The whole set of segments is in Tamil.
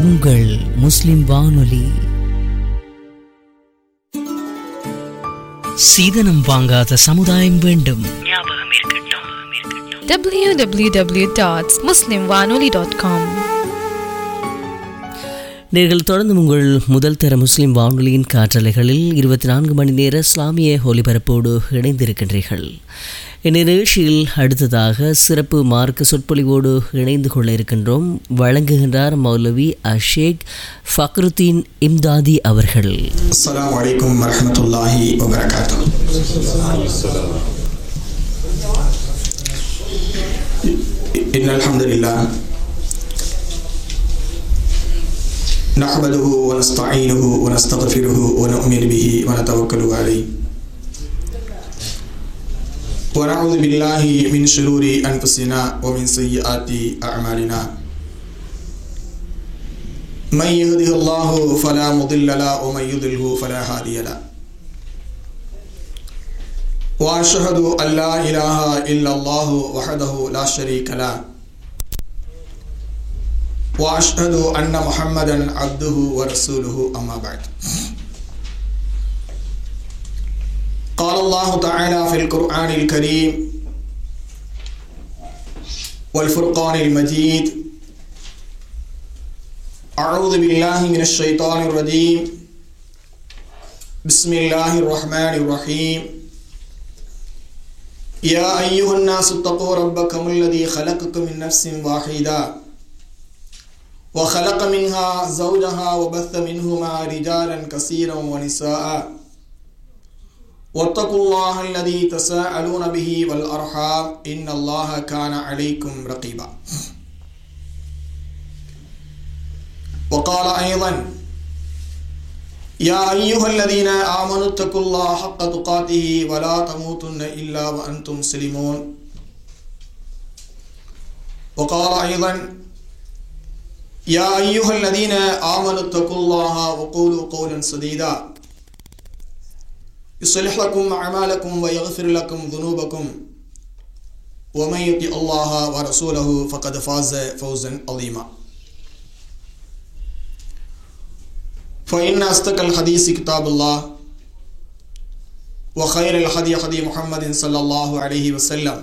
உங்கள் முஸ்லிம் வானொலி சீதனம் வாங்காத சமுதாயம் வேண்டும் www.muslimwanoli.com நீங்கள் தொடர்ந்து உங்கள் முதல் தர முஸ்லிம் வானொலியின் காற்றலைகளில் இருபத்தி நான்கு மணி நேர இஸ்லாமிய ஒலிபரப்போடு இணைந்திருக்கின்றீர்கள் இந்நிகழ்ச்சியில் அடுத்ததாக சிறப்பு மார்க்க சொற்பொழிவோடு இணைந்து கொள்ள இருக்கின்றோம் வழங்குகின்றார் மௌலவி அஷேக் ஃபக்ருத்தீன் இம்தாதி அவர்கள் السلام عليكم ورحمة الله وبركاته إن الحمد لله نحمده ونستعينه ونستغفره ونؤمن به ونتوكل عليه ونعوذ بالله من شرور أنفسنا ومن سيئات أعمالنا من يهده الله فلا مضل له ومن يضلله فلا هادي له واشهد ان لا اله الا الله وحده لا شريك له واشهد ان محمدا عبده ورسوله اما بعد قال الله تعالى في القران الكريم والفرقان المجيد أعوذ بالله من الشيطان الرجيم بسم الله الرحمن الرحيم يا أيها الناس اتقوا ربكم الذي خلقكم من نفس واحدة وخلق منها زوجها وبث منهما رجالا كثيرا ونساء واتقوا الله الذي تساءلون به والأرحام إن الله كان عليكم رقيبا وقال أيضا يا أيها الذين آمنوا اتقوا الله حق تقاته ولا تموتن إلا وأنتم مسلمون وقال أيضا يا أيها الذين آمنوا اتقوا الله وقولوا قولا سديدا يصلح لكم أعمالكم ويغفر لكم ذنوبكم ومن يطع الله ورسوله فقد فاز فوزا عظيما فإن أصدق الحديث كتاب الله وخير الهدي هدي محمد صلى الله عليه وسلم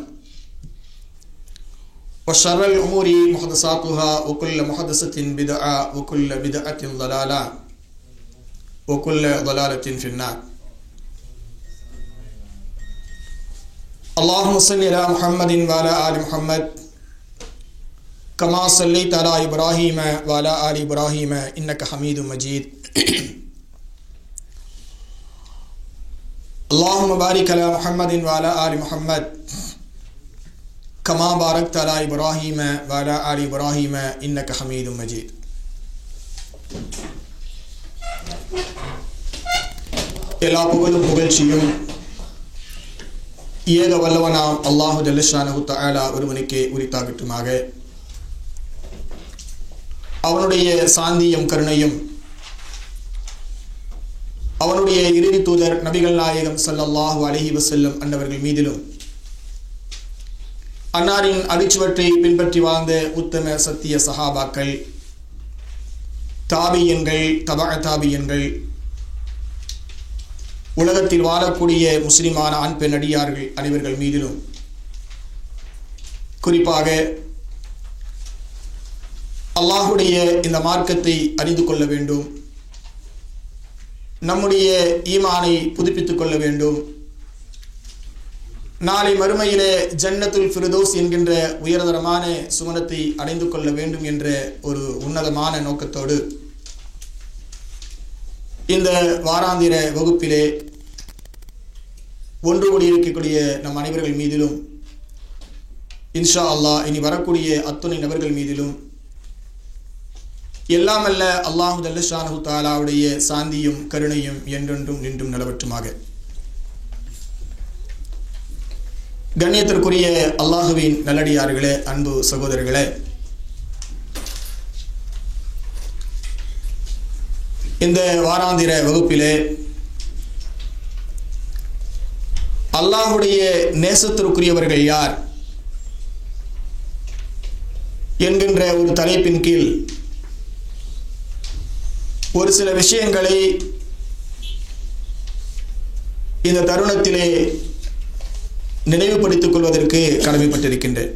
وشر الأمور محدثاتها وكل محدثة بدعة وكل بدعة ضلالة وكل ضلالة في النار اللهم صل على محمد وعلى آل محمد كما صليت على إبراهيم وعلى آل إبراهيم إنك حميد مجيد اللهم بارك على محمد وعلى آل محمد كما باركت على إبراهيم وعلى آل إبراهيم إنك حميد مجيد எல்லா புகழும் புகழ்ச்சியும் ஏக வல்லவனாம் அல்லாஹு ஜல்லஷானஹு தஆலா ஒருவனுக்கே உரித்தாகட்டுமாக அவனுடைய சாந்தியும் கருணையும் அவனுடைய இறுதி தூதர் நபிகள் நாயகம் ஸல்லல்லாஹு அலைஹி வஸல்லம் அன்னவர்கள் மீதிலும் அன்னாரின் அடிச்சுவற்றை பின்பற்றி வாழ்ந்த உத்தம சத்திய சஹாபாக்கள் தாபியன்கள் தபா தாபியன்கள் உலகத்தில் வாழக்கூடிய முஸ்லிமான ஆண் பெண் அடியார்கள் அனைவர்கள் மீதிலும் குறிப்பாக அல்லாஹுடைய இந்த மார்க்கத்தை அறிந்து கொள்ள வேண்டும் நம்முடைய ஈமானை புதுப்பித்துக் கொள்ள வேண்டும் நாளை மறுமையிலே ஜன்னத்துல் ஃபிரதோஸ் என்கின்ற உயர்தரமான சுமணத்தை அடைந்து கொள்ள வேண்டும் என்ற ஒரு உன்னதமான நோக்கத்தோடு இந்த வாராந்திர வகுப்பிலே ஒன்று கூடி இருக்கக்கூடிய நம் அனைவர்கள் மீதிலும் இன்ஷா அல்லாஹ் இனி வரக்கூடிய அத்துணை நபர்கள் மீதிலும் எல்லாம் அல்ல அல்லாஹு ஜல்லஷானு தாலாவுடைய சாந்தியும் கருணையும் என்றென்றும் நின்றும் நிலவற்றுமாக கண்ணியத்திற்குரிய அல்லாஹுவின் நல்லடியார்களே அன்பு சகோதரர்களே இந்த வாராந்திர வகுப்பிலே அல்லாஹுடைய நேசத்திற்குரியவர்கள் யார் என்கின்ற ஒரு தலைப்பின் கீழ் ஒரு சில விஷயங்களை இந்த தருணத்திலே நினைவுபடுத்திக் கொள்வதற்கு கடமைப்பட்டிருக்கின்றேன்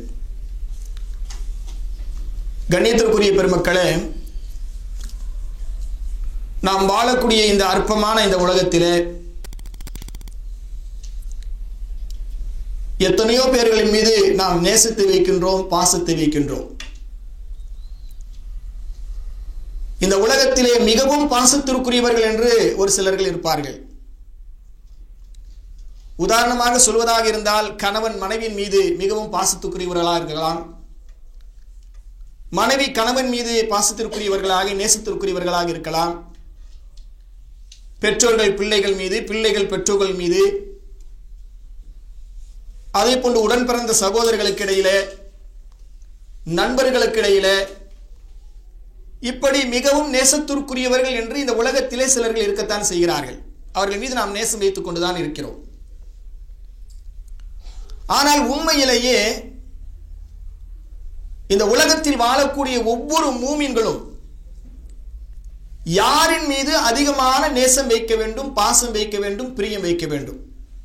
கண்ணியத்திற்குரிய பெருமக்களே நாம் வாழக்கூடிய இந்த அற்பமான இந்த உலகத்திலே எத்தனையோ பேர்களின் மீது நாம் நேசத்தை வைக்கின்றோம் பாசத்தை வைக்கின்றோம் இந்த உலகத்திலே மிகவும் பாசத்திற்குரியவர்கள் என்று ஒரு சிலர்கள் இருப்பார்கள் உதாரணமாக சொல்வதாக இருந்தால் கணவன் மனைவியின் மீது மிகவும் பாசத்துக்குரியவர்களாக இருக்கலாம் மனைவி கணவன் மீது பாசத்திற்குரியவர்களாக நேசத்திற்குரியவர்களாக இருக்கலாம் பெற்றோர்கள் பிள்ளைகள் மீது பிள்ளைகள் பெற்றோர்கள் மீது அதே போன்று உடன் பிறந்த சகோதரர்களுக்கு இடையிலே நண்பர்களுக்கு இடையிலே இப்படி மிகவும் நேசத்திற்குரியவர்கள் என்று இந்த உலகத்திலே சிலர்கள் இருக்கத்தான் செய்கிறார்கள் அவர்கள் மீது நாம் நேசம் வைத்துக் கொண்டுதான் இருக்கிறோம் ஆனால் உண்மையிலேயே இந்த உலகத்தில் வாழக்கூடிய ஒவ்வொரு மூமின்களும் யாரின் மீது அதிகமான நேசம் வைக்க வேண்டும் பாசம் வைக்க வேண்டும் பிரியம் வைக்க வேண்டும்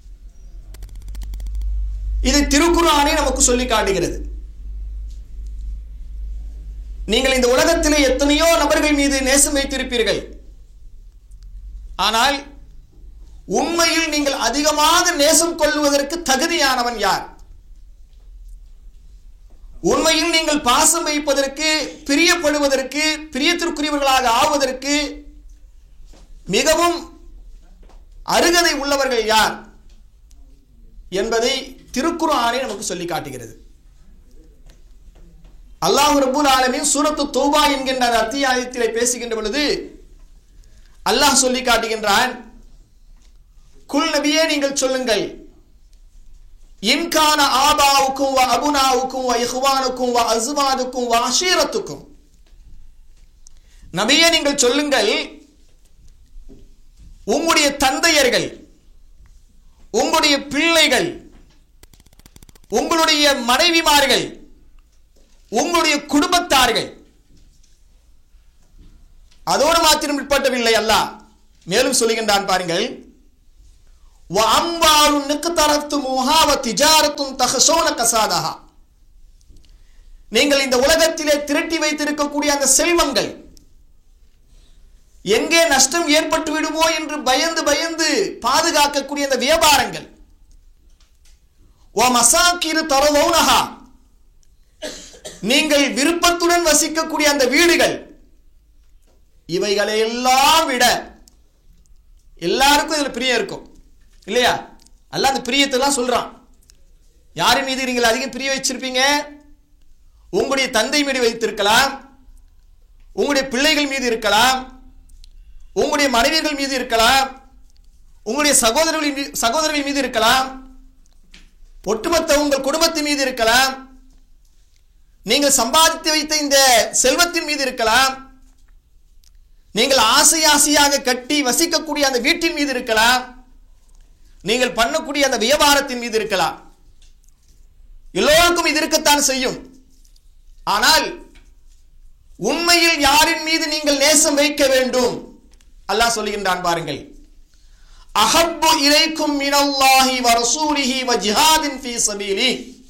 இது திருக்குறானே நமக்கு சொல்லி காட்டுகிறது நீங்கள் இந்த உலகத்திலே எத்தனையோ நபர்கள் மீது நேசம் வைத்திருப்பீர்கள் ஆனால் உண்மையில் நீங்கள் அதிகமாக நேசம் கொள்வதற்கு தகுதியானவன் யார் உண்மையில் நீங்கள் பாசம் வைப்பதற்கு பிரியப்படுவதற்கு பிரியத்திற்குரியவர்களாக ஆவதற்கு மிகவும் அருகதை உள்ளவர்கள் யார் என்பதை திருக்குறானே நமக்கு சொல்லி காட்டுகிறது அல்லாஹ் ரபுல் ஆலமின் சூரத்து தௌபா என்கின்ற அந்த அத்தியாயத்திலே பேசுகின்ற பொழுது அல்லாஹ் சொல்லி காட்டுகின்றான் குல் நபியே நீங்கள் சொல்லுங்கள் இன்கான ஆபாவுக்கும் வ அபுனாவுக்கும் வ இஹ்வானுக்கும் வ அஸ்வானுக்கும் வ அஷீரத்துக்கும் நபியே நீங்கள் சொல்லுங்கள் உங்களுடைய தந்தையர்கள் உங்களுடைய பிள்ளைகள் உங்களுடைய மனைவிமார்கள் உங்களுடைய குடும்பத்தார்கள் அதோடு மாத்திரம் உட்பட்டவில்லை அல்லாஹ் மேலும் சொல்லுகின்றான் பாருங்கள் وأموال نقترفتموها وتجارة تخشون كسادها நீங்கள் இந்த உலகத்திலே திரட்டி வைத்திருக்கக்கூடிய அந்த செல்வங்கள் எங்கே நஷ்டம் ஏற்பட்டு விடுமோ என்று பயந்து பயந்து பாதுகாக்கக்கூடிய அந்த வியாபாரங்கள் ஓ மசாக்கிரு தரதௌனஹா நீங்கள் விருப்பத்துடன் வசிக்கக்கூடிய அந்த வீடுகள் இவைகளை எல்லாம் விட எல்லாருக்கும் இதில் பிரியம் இருக்கும் இல்லையா அல்ல அந்த பிரியத்தெல்லாம் சொல்றான் யாரின் மீது நீங்கள் அதிகம் பிரிய வச்சிருப்பீங்க உங்களுடைய தந்தை மீது வைத்திருக்கலாம் உங்களுடைய பிள்ளைகள் மீது இருக்கலாம் உங்களுடைய மனைவிகள் மீது இருக்கலாம் உங்களுடைய சகோதரர்களின் மீ- சகோதரர்கள் மீது இருக்கலாம் ஒட்டுமொத்த உங்கள் குடும்பத்தின் மீது இருக்கலாம் நீங்கள் சம்பாதித்து வைத்த இந்த செல்வத்தின் மீது இருக்கலாம் நீங்கள் ஆசை ஆசையாக கட்டி வசிக்கக்கூடிய அந்த வீட்டின் மீது இருக்கலாம் நீங்கள் பண்ணக்கூடிய அந்த வியாபாரத்தின் மீது இருக்கலாம் எல்லோருக்கும் இது இருக்கத்தான் செய்யும் ஆனால் உண்மையில் யாரின் மீது நீங்கள் நேசம் வைக்க வேண்டும் அல்லாஹ் சொல்லுகின்றான் பாருங்கள் அஹப்பு இலைக்கும் மினல்லாஹி வ ரசூலிஹி வ ஜிஹாதின் ஃபீ சபீலி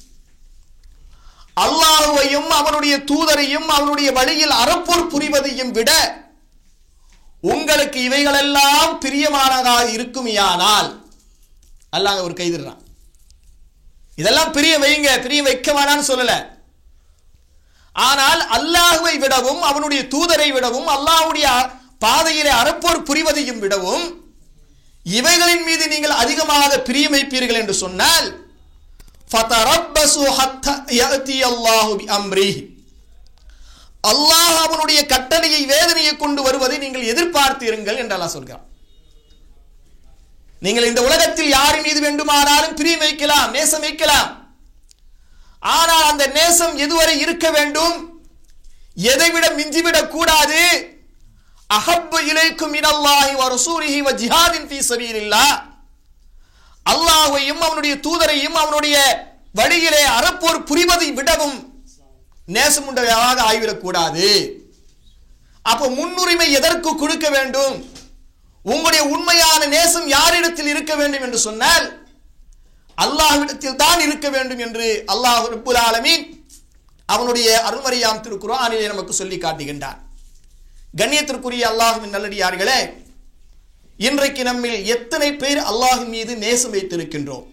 அல்லாஹுவையும் அவனுடைய தூதரையும் அவனுடைய வழியில் அறப்போர் புரிவதையும் விட உங்களுக்கு இவைகளெல்லாம் பிரியமானதாக இருக்குமையானால் அல்லாஹ் ஒரு கைதிடுறான் இதெல்லாம் பிரிய வைங்க பிரிய வைக்க வேணான்னு சொல்லல ஆனால் அல்லாஹுவை விடவும் அவனுடைய தூதரை விடவும் அல்லாஹ்வுடைய பாதையிலே அறப்போர் புரிவதையும் விடவும் இவைகளின் மீது நீங்கள் அதிகமாக பிரியம் வைப்பீர்கள் என்று சொன்னால் فَتَرَبَّصُوا حَتَّى يَأْتِيَ اللَّهُ بِأَمْرِهِ அல்லாஹ் அவனுடைய கட்டளையை வேதனையை கொண்டு வருவதை நீங்கள் எதிர்பார்த்தீருங்கள் என்று அல்லாஹ் சொல்கிறான் நீங்கள் இந்த உலகத்தில் யாரின் மீது வேண்டுமானாலும் பிரியம் வைக்கலாம் நேசம் வைக்கலாம் ஆனால் அந்த நேசம் எதுவரை இருக்க வேண்டும் எதைவிட மிஞ்சிவிடக் கூடாது அஹப்பு இலைக்கும் இனல்லாஹி வ ரசூலிஹி வ ஜிஹாதின் ஃபீ சபீலில்லாஹ் அல்லாஹ்வையும் அவனுடைய தூதரையும் அவனுடைய வழியிலே அறப்போர் புரிவதை விடவும் நேசமுண்டவையாக ஆகிவிடக் கூடாது அப்ப முன்னுரிமை எதற்கு கொடுக்க வேண்டும் உங்களுடைய உண்மையான நேசம் யாரிடத்தில் இருக்க வேண்டும் என்று சொன்னால் அல்லாஹ்விடத்தில் தான் இருக்க வேண்டும் என்று அல்லாஹ் ரப்புல் ஆலமீன் அவனுடைய அருள்மறையாம் திருக்குறானிலே நமக்கு சொல்லி காட்டுகின்றான் கண்ணியத்திற்குரிய அல்லாஹுவின் நல்லடியார்களே இன்றைக்கு நம்மில் எத்தனை பேர் அல்லாஹின் மீது நேசம் வைத்திருக்கின்றோம்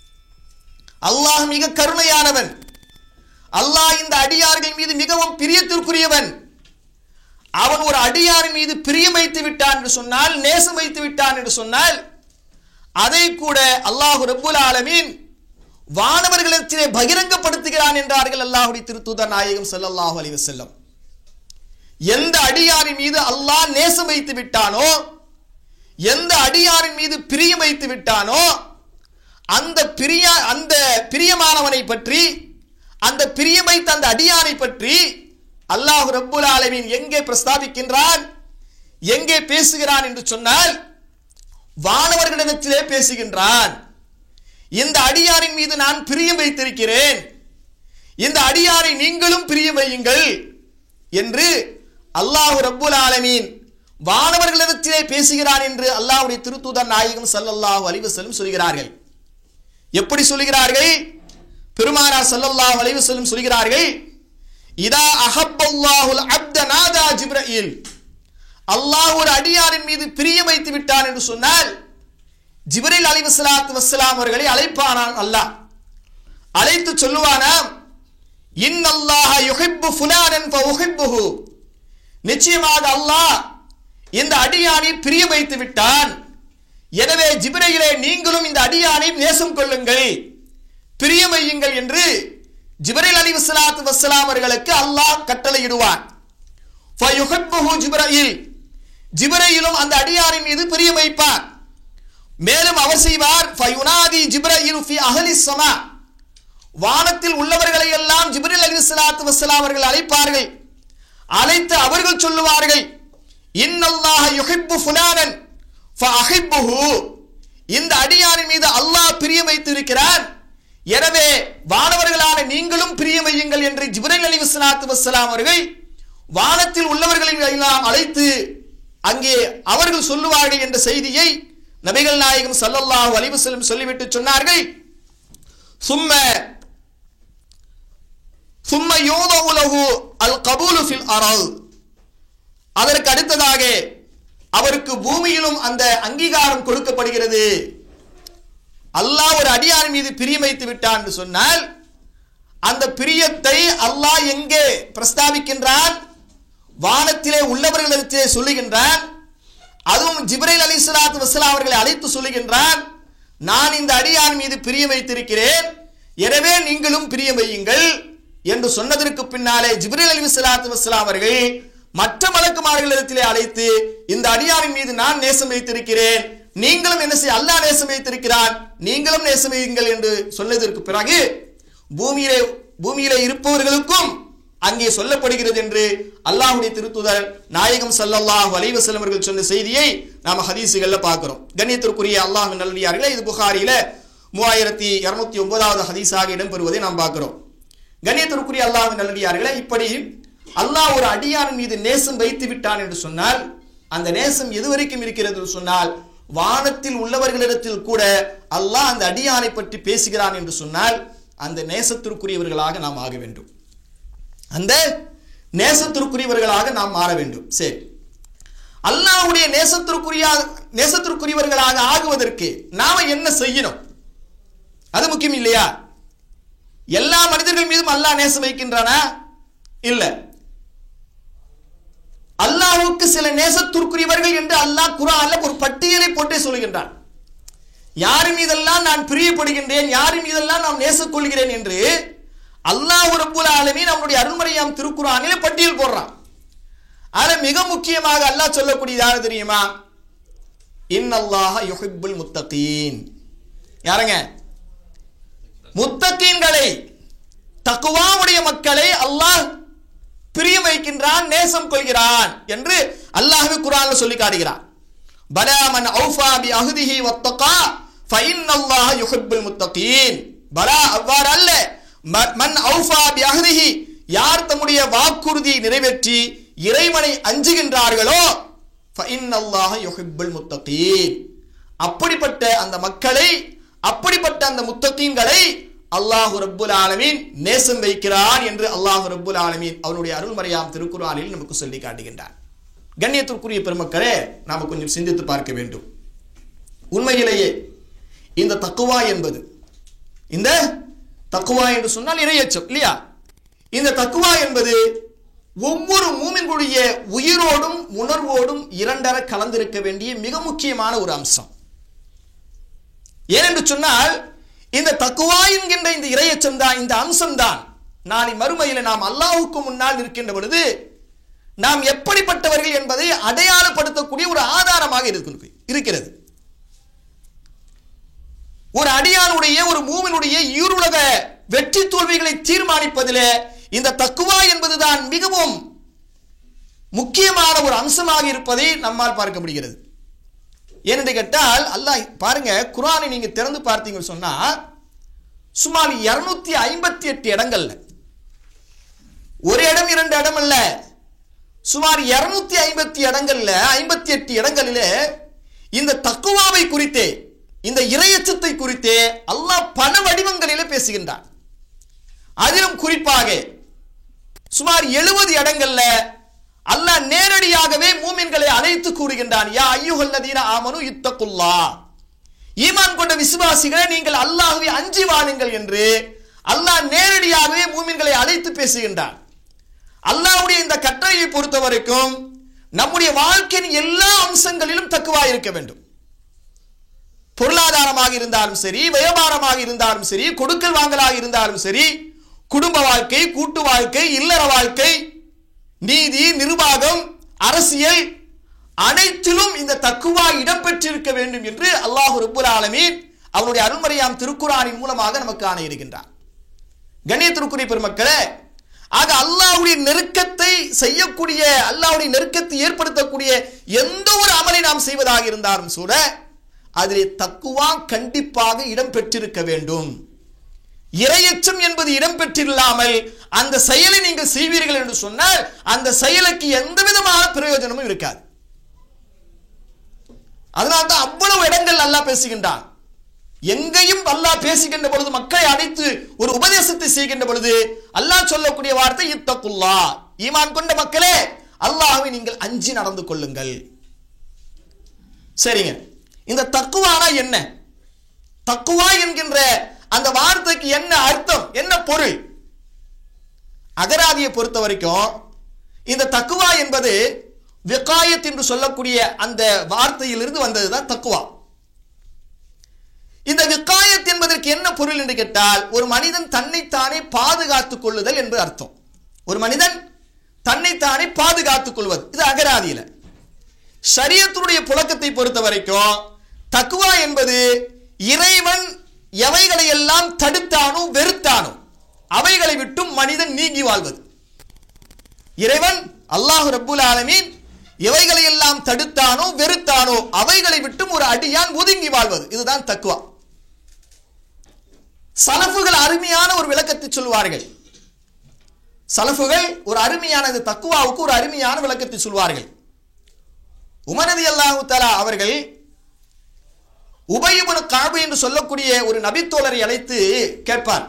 அல்லாஹ் மிக கருணையானவன் அல்லாஹ் இந்த அடியார்கள் மீது மிகவும் பிரியத்திற்குரியவன் அவன் ஒரு அடியாரின் மீது பிரியம் வைத்து விட்டான் என்று சொன்னால் நேசம் வைத்து விட்டான் என்று சொன்னால் அதை கூட அல்லாஹு ரப்புல் ஆலமீன் வானவர்களிடத்திலே பகிரங்கப்படுத்துகிறான் என்றார்கள் அல்லாஹுடைய திருத்தூதர் நாயகம் ஸல்லல்லாஹு அலைஹி வஸல்லம் எந்த அடியாரின் மீது அல்லாஹ் நேசம் வைத்து விட்டானோ எந்த அடியாரின் மீது பிரியம் வைத்து விட்டானோ அந்த பிரிய அந்த பிரியமானவனை பற்றி அந்த பிரியம் வைத்த அந்த அடியானை பற்றி அல்லாஹ் ரப்புல் ஆலமீன் எங்கே பிரஸ்தாபிக்கின்றான் எங்கே பேசுகிறான் என்று சொன்னால் வானவர்களிடத்திலே பேசுகின்றான் இந்த அடியாரின் மீது நான் பிரியம் வைத்திருக்கிறேன் இந்த அடியாரை நீங்களும் பிரியம் வையுங்கள் என்று அல்லாஹ் ரப்புல் ஆலமீன் வானவர்களிடத்திலே பேசுகிறான் என்று அல்லாஹ்வுடைய திருத்தூதர் நாயகம் ஸல்லல்லாஹு அலைஹி வஸல்லம் சொல்கிறார்கள் எப்படி சொல்கிறார்கள் பெருமானார் ஸல்லல்லாஹு அலைஹி வஸல்லம் சொல்கிறார்கள் இதா அஹப்பல்லாஹுல் அப்த நாதா ஜிப்ரீல் அல்லாஹ் ஒரு அடியாரின் மீது பிரியம் வைத்து விட்டான் என்று சொன்னால் ஜிப்ரீல் அலைஹிஸ்ஸலாத்து வஸ்ஸலாம் அவர்களை அழைப்பானான் அல்லாஹ் அழைத்து சொல்லுவானாம் இன்னல்லாஹ யுஹிப்பு ஃபுலானன் ஃபஉஹிப்புஹு நிச்சயமாக அல்லாஹ் இந்த அடியானை பிரிய வைத்து விட்டான் எனவே ஜிப்ரையிலே நீங்களும் இந்த அடியானை நேசம் கொள்ளுங்கள் பிரியமையுங்கள் என்று ஜிப்ரைல் அலி வஸ்லாத்து வஸ்ஸலாம் அவர்களுக்கு அல்லாஹ் கட்டளையிடுவான் ஃபயுஹிப்புஹு ஜிப்ரையில் ஜிப்ரையிலும் அந்த அடியாரின் மீது பிரியம் வைப்பார் மேலும் அவர் செய்வார் ஃபயுனாதி ஜிப்ரையில் ஃபி அஹ்லி ஸமா வானத்தில் உள்ளவர்களை எல்லாம் ஜிப்ரில் அலி சலாத்து வசலாம் அவர்கள் அழைப்பார்கள் அழைத்து அவர்கள் சொல்லுவார்கள் இன்னல்லாஹ யுஹிப்பு ஃபுலானன் ஃபஅஹிப்புஹு இந்த அடியாரின் மீது அல்லாஹ் பிரியம் வைத்திருக்கிறான் எனவே வானவர்களான நீங்களும் பிரியம் வையுங்கள் என்று ஜிப்ரைல் அலி வஸ்லாத்து வஸ்ஸலாம் அவர்கள் வானத்தில் உள்ளவர்களை எல்லாம் அழைத்து அங்கே அவர்கள் சொல்லுவார்கள் என்ற செய்தியை நபிகள் நாயகம் ஸல்லல்லாஹு அலைஹி வஸல்லம் சொல்லிவிட்டு சொன்னார்கள் சும்ம சும்ம யோதவுலகு அல் கபூலு ஃபில் அரல் அதற்கு அடுத்ததாக அவருக்கு பூமியிலும் அந்த அங்கீகாரம் கொடுக்கப்படுகிறது அல்லாஹ் ஒரு அடியார் மீது பிரியம் வைத்து விட்டான் என்று சொன்னால் அந்த பிரியத்தை அல்லாஹ் எங்கே பிரஸ்தாபிக்கின்றான் வானத்திலே உள்ளவர்களிடத்திலே சொல்லுகின்றான் அதுவும் ஜிப்ரைல் அலி சலாத்து வசலாம் அவர்களை அழைத்து சொல்லுகின்றான் நான் இந்த அடியான் மீது பிரியம் வைத்திருக்கிறேன் எனவே நீங்களும் பிரியம் வையுங்கள் என்று சொன்னதற்கு பின்னாலே ஜிப்ரில் அலி சலாத்து வசலாம் அவர்கள் மற்ற மலக்குமார்களிடத்திலே அழைத்து இந்த அடியாரின் மீது நான் நேசம் வைத்திருக்கிறேன் நீங்களும் என்ன செய்ய அல்லாஹ் நேசம் வைத்திருக்கிறான் நீங்களும் நேசம் வையுங்கள் என்று சொன்னதற்கு பிறகு பூமியிலே பூமியிலே இருப்பவர்களுக்கும் அங்கே சொல்லப்படுகிறது என்று அல்லாஹ்வுடைய திருத்துதர் நாயகம் ஸல்லல்லாஹு அலைஹி வஸல்லம் அவர்கள் சொன்ன செய்தியை நாம ஹதீஸுகள்ல பார்க்கிறோம் கண்ணியத்திற்குரிய அல்லாஹ் நல்லடியார்களே இது புகாரியில மூவாயிரத்தி இருநூத்தி ஒன்பதாவது ஹதீஸாக இடம்பெறுவதை நாம் பார்க்கிறோம் கண்ணியத்திற்குரிய அல்லாஹ் நல்லடியார்களே இப்படி அல்லாஹ் ஒரு அடியான் மீது நேசம் வைத்து விட்டான் என்று சொன்னால் அந்த நேசம் எதுவரைக்கும் இருக்கிறது என்று சொன்னால் வானத்தில் உள்ளவர்களிடத்தில் கூட அல்லாஹ் அந்த அடியானை பற்றி பேசுகிறான் என்று சொன்னால் அந்த நேசத்திற்குரியவர்களாக நாம் ஆக வேண்டும் அந்த நேசத்திற்குரியவர்களாக நாம் மாற வேண்டும் சரி அல்லாஹ்வுடைய நேசத்திற்குரிய நேசத்திற்குரியவர்களாக ஆகுவதற்கு நாம என்ன செய்யணும் அது முக்கியம் இல்லையா எல்லா மனிதர்கள் மீதும் அல்லாஹ் நேசம் வைக்கின்றானா இல்ல அல்லாஹ்வுக்கு சில நேசத்திற்குரியவர்கள் என்று அல்லாஹ் குரான்ல ஒரு பட்டியலை போட்டே சொல்கின்றான் யார் மீதெல்லாம் நான் பிரியப்படுகின்றேன் யார் மீதெல்லாம் நான் நேசக்கொள்கிறேன் என்று அல்லாஹ் ரப்புல் ஆலமீன் நம்முடைய அருள்மறையாம் திருக்குறானிலே பட்டியல் போடுறான் அதுல மிக முக்கியமாக அல்லாஹ் சொல்லக்கூடியது யாரு தெரியுமா இன்னல்லாஹ யுஹிப்புல் முத்தகீன் யாருங்க முத்தகீன்களை தக்குவாவுடைய மக்களை அல்லாஹ் பிரியம் வைக்கின்றான் நேசம் கொள்கிறான் என்று அல்லாஹ்வே குர்ஆன்ல சொல்லி காட்டுகிறான் பலா மன் ஔஃபா பி அஹ்திஹி வத்தகா ஃபஇன்னல்லாஹ யுஹிப்புல் முத்தகீன் பலா அவ்வாறு அல்ல ம- மன் ஔஃபா பி அஹ்திஹி யார் தம்முடைய வாக்குறுதியை நிறைவேற்றி இறைவனை அஞ்சுகின்றார்களோ ஃபஇன்னல்லாஹ யுஹிப்புல் முத்தகீன் அப்படிப்பட்ட அந்த மக்களை அப்படிப்பட்ட அந்த முத்தகீன்களை அல்லாஹு ரப்புல் ஆலமீன் நேசம் வைக்கிறான் என்று அல்லாஹு ரப்புல் ஆலமீன் அவனுடைய அருள்மறையாம் திருக்குறானில் நமக்கு சொல்லி காட்டுகின்றான் கண்ணியத்திற்குரிய பெருமக்களே நாம கொஞ்சம் சிந்தித்து பார்க்க வேண்டும் உண்மையிலேயே இந்த தக்குவா என்பது இந்த தக்குவா என்று சொன்னால் இரையச்சம் இல்லையா இந்த தக்குவா என்பது ஒவ்வொரு மூமின்களுடைய உயிரோடும் உணர்வோடும் இரண்டர கலந்திருக்க வேண்டிய மிக முக்கியமான ஒரு அம்சம் ஏனென்று சொன்னால் இந்த தக்குவா என்கின்ற இந்த இரையச்சம் தான் இந்த அம்சம் தான் நாளை மறுமையில் நாம் அல்லாஹுக்கு முன்னால் இருக்கின்ற பொழுது நாம் எப்படிப்பட்டவர்கள் என்பதை அடையாளப்படுத்தக்கூடிய ஒரு ஆதாரமாக இருக்கு- இருக்கிறது ஒரு அடியானுடைய ஒரு மூவினுடைய ஈருலக வெற்றி தோல்விகளை தீர்மானிப்பதிலே இந்த தக்குவா என்பதுதான் மிகவும் முக்கியமான ஒரு அம்சமாக இருப்பதை நம்மால் பார்க்க முடிகிறது ஏனென்று கேட்டால் அல்லாஹ் பாருங்க குரானை நீங்க திறந்து பார்த்தீங்கன்னு சொன்னா சுமார் இருநூத்தி ஐம்பத்தி எட்டு இடங்கள்ல ஒரு இடம் இரண்டு இடம் அல்ல சுமார் இருநூத்தி ஐம்பத்தி இடங்கள்ல ஐம்பத்தி எட்டு இடங்களிலே இந்த தக்குவாவை குறித்தே இந்த இரையச்சத்தை குறித்தே அல்லாஹ் பல வடிவங்களிலே பேசுகின்றான் அதிலும் குறிப்பாக சுமார் எழுபது இடங்கள்ல அல்லாஹ் நேரடியாகவே மூமின்களை அழைத்து கூறுகின்றான் யா ஐயுகல்லதீன ஆமனு இத்தகுல்லா ஈமான் கொண்ட விசுவாசிகளை நீங்கள் அல்லாஹ்வை அஞ்சி வாழுங்கள் என்று அல்லாஹ் நேரடியாகவே மூமின்களை அழைத்து பேசுகின்றான் அல்லாஹ்வுடைய இந்த கட்டளையை பொறுத்த வரைக்கும் நம்முடைய வாழ்க்கையின் எல்லா அம்சங்களிலும் தக்குவா இருக்க வேண்டும் பொருளாதாரமாக இருந்தாலும் சரி வியாபாரமாக இருந்தாலும் சரி கொடுக்கல் வாங்கலாக இருந்தாலும் சரி குடும்ப வாழ்க்கை கூட்டு வாழ்க்கை இல்லற வாழ்க்கை நீதி நிர்வாகம் அரசியல் அனைத்திலும் இந்த தக்குவா இடம்பெற்றிருக்க வேண்டும் என்று அல்லாஹ் ரப்புல் ஆலமீன் அவருடைய அருள்மறையாம் திருக்குறானின் மூலமாக நமக்கு ஆணை இருக்கின்றார் கண்ணியத்திற்குரிய பெருமக்களே ஆக அல்லாஹ்வுடைய நெருக்கத்தை செய்யக்கூடிய அல்லாஹ்வுடைய நெருக்கத்தை ஏற்படுத்தக்கூடிய எந்த ஒரு அமலை நாம் செய்வதாக இருந்தாலும் கூட அதிலே தக்குவா கண்டிப்பாக இடம்பெற்றிருக்க வேண்டும் இரையச்சம் என்பது இடம்பெற்றில்லாமல் அந்த செயலை நீங்கள் செய்வீர்கள் என்று சொன்னால் அந்த செயலுக்கு எந்த விதமான பிரயோஜனமும் இருக்காது அதனால்தான் அவ்வளவு இடங்கள் அல்லாஹ் பேசுகின்றான் எங்கேயும் அல்லாஹ் பேசுகின்ற பொழுது மக்களை அழைத்து ஒரு உபதேசத்தை செய்கின்ற பொழுது அல்லாஹ் சொல்லக்கூடிய வார்த்தை இத்தக்குல்லா ஈமான் கொண்ட மக்களே அல்லாஹ்வை நீங்கள் அஞ்சி நடந்து கொள்ளுங்கள் சரிங்க இந்த தக்குவானா என்ன தக்குவா என்கின்ற அந்த வார்த்தைக்கு என்ன அர்த்தம் என்ன பொருள் அகராதியை பொறுத்த வரைக்கும் இந்த தக்குவா என்பது விகாயத் என்று சொல்லக்கூடிய அந்த வார்த்தையிலிருந்து வந்ததுதான் தக்குவா இந்த விகாயத் என்பதற்கு என்ன பொருள் என்று கேட்டால் ஒரு மனிதன் தன்னைத்தானே பாதுகாத்துக் கொள்ளுதல் என்று அர்த்தம் ஒரு மனிதன் தன்னைத்தானே பாதுகாத்துக் கொள்வது இது அகராதியில ஷரியத்தினுடைய புழக்கத்தை பொறுத்த வரைக்கும் தக்குவா என்பது இறைவன் எவைகளை எல்லாம் தடுத்தானோ வெறுத்தானோ அவைகளை விட்டும் மனிதன் நீங்கி வாழ்வது இறைவன் அல்லாஹ் ரப்புல் ஆலமீன் எவைகளை எல்லாம் தடுத்தானோ வெறுத்தானோ அவைகளை விட்டும் ஒரு அடியான் ஒதுங்கி வாழ்வது இதுதான் தக்குவா சலஃபுகள் அருமையான ஒரு விளக்கத்தை சொல்வார்கள் சலஃபுகள் ஒரு அருமையான இந்த தக்குவாவுக்கு ஒரு அருமையான விளக்கத்தை சொல்வார்கள் உமரதி அல்லாஹு தலா அவர்கள் உபயபுன காபு என்று சொல்லக்கூடிய ஒரு நபித்தோழரை அழைத்து கேட்பார்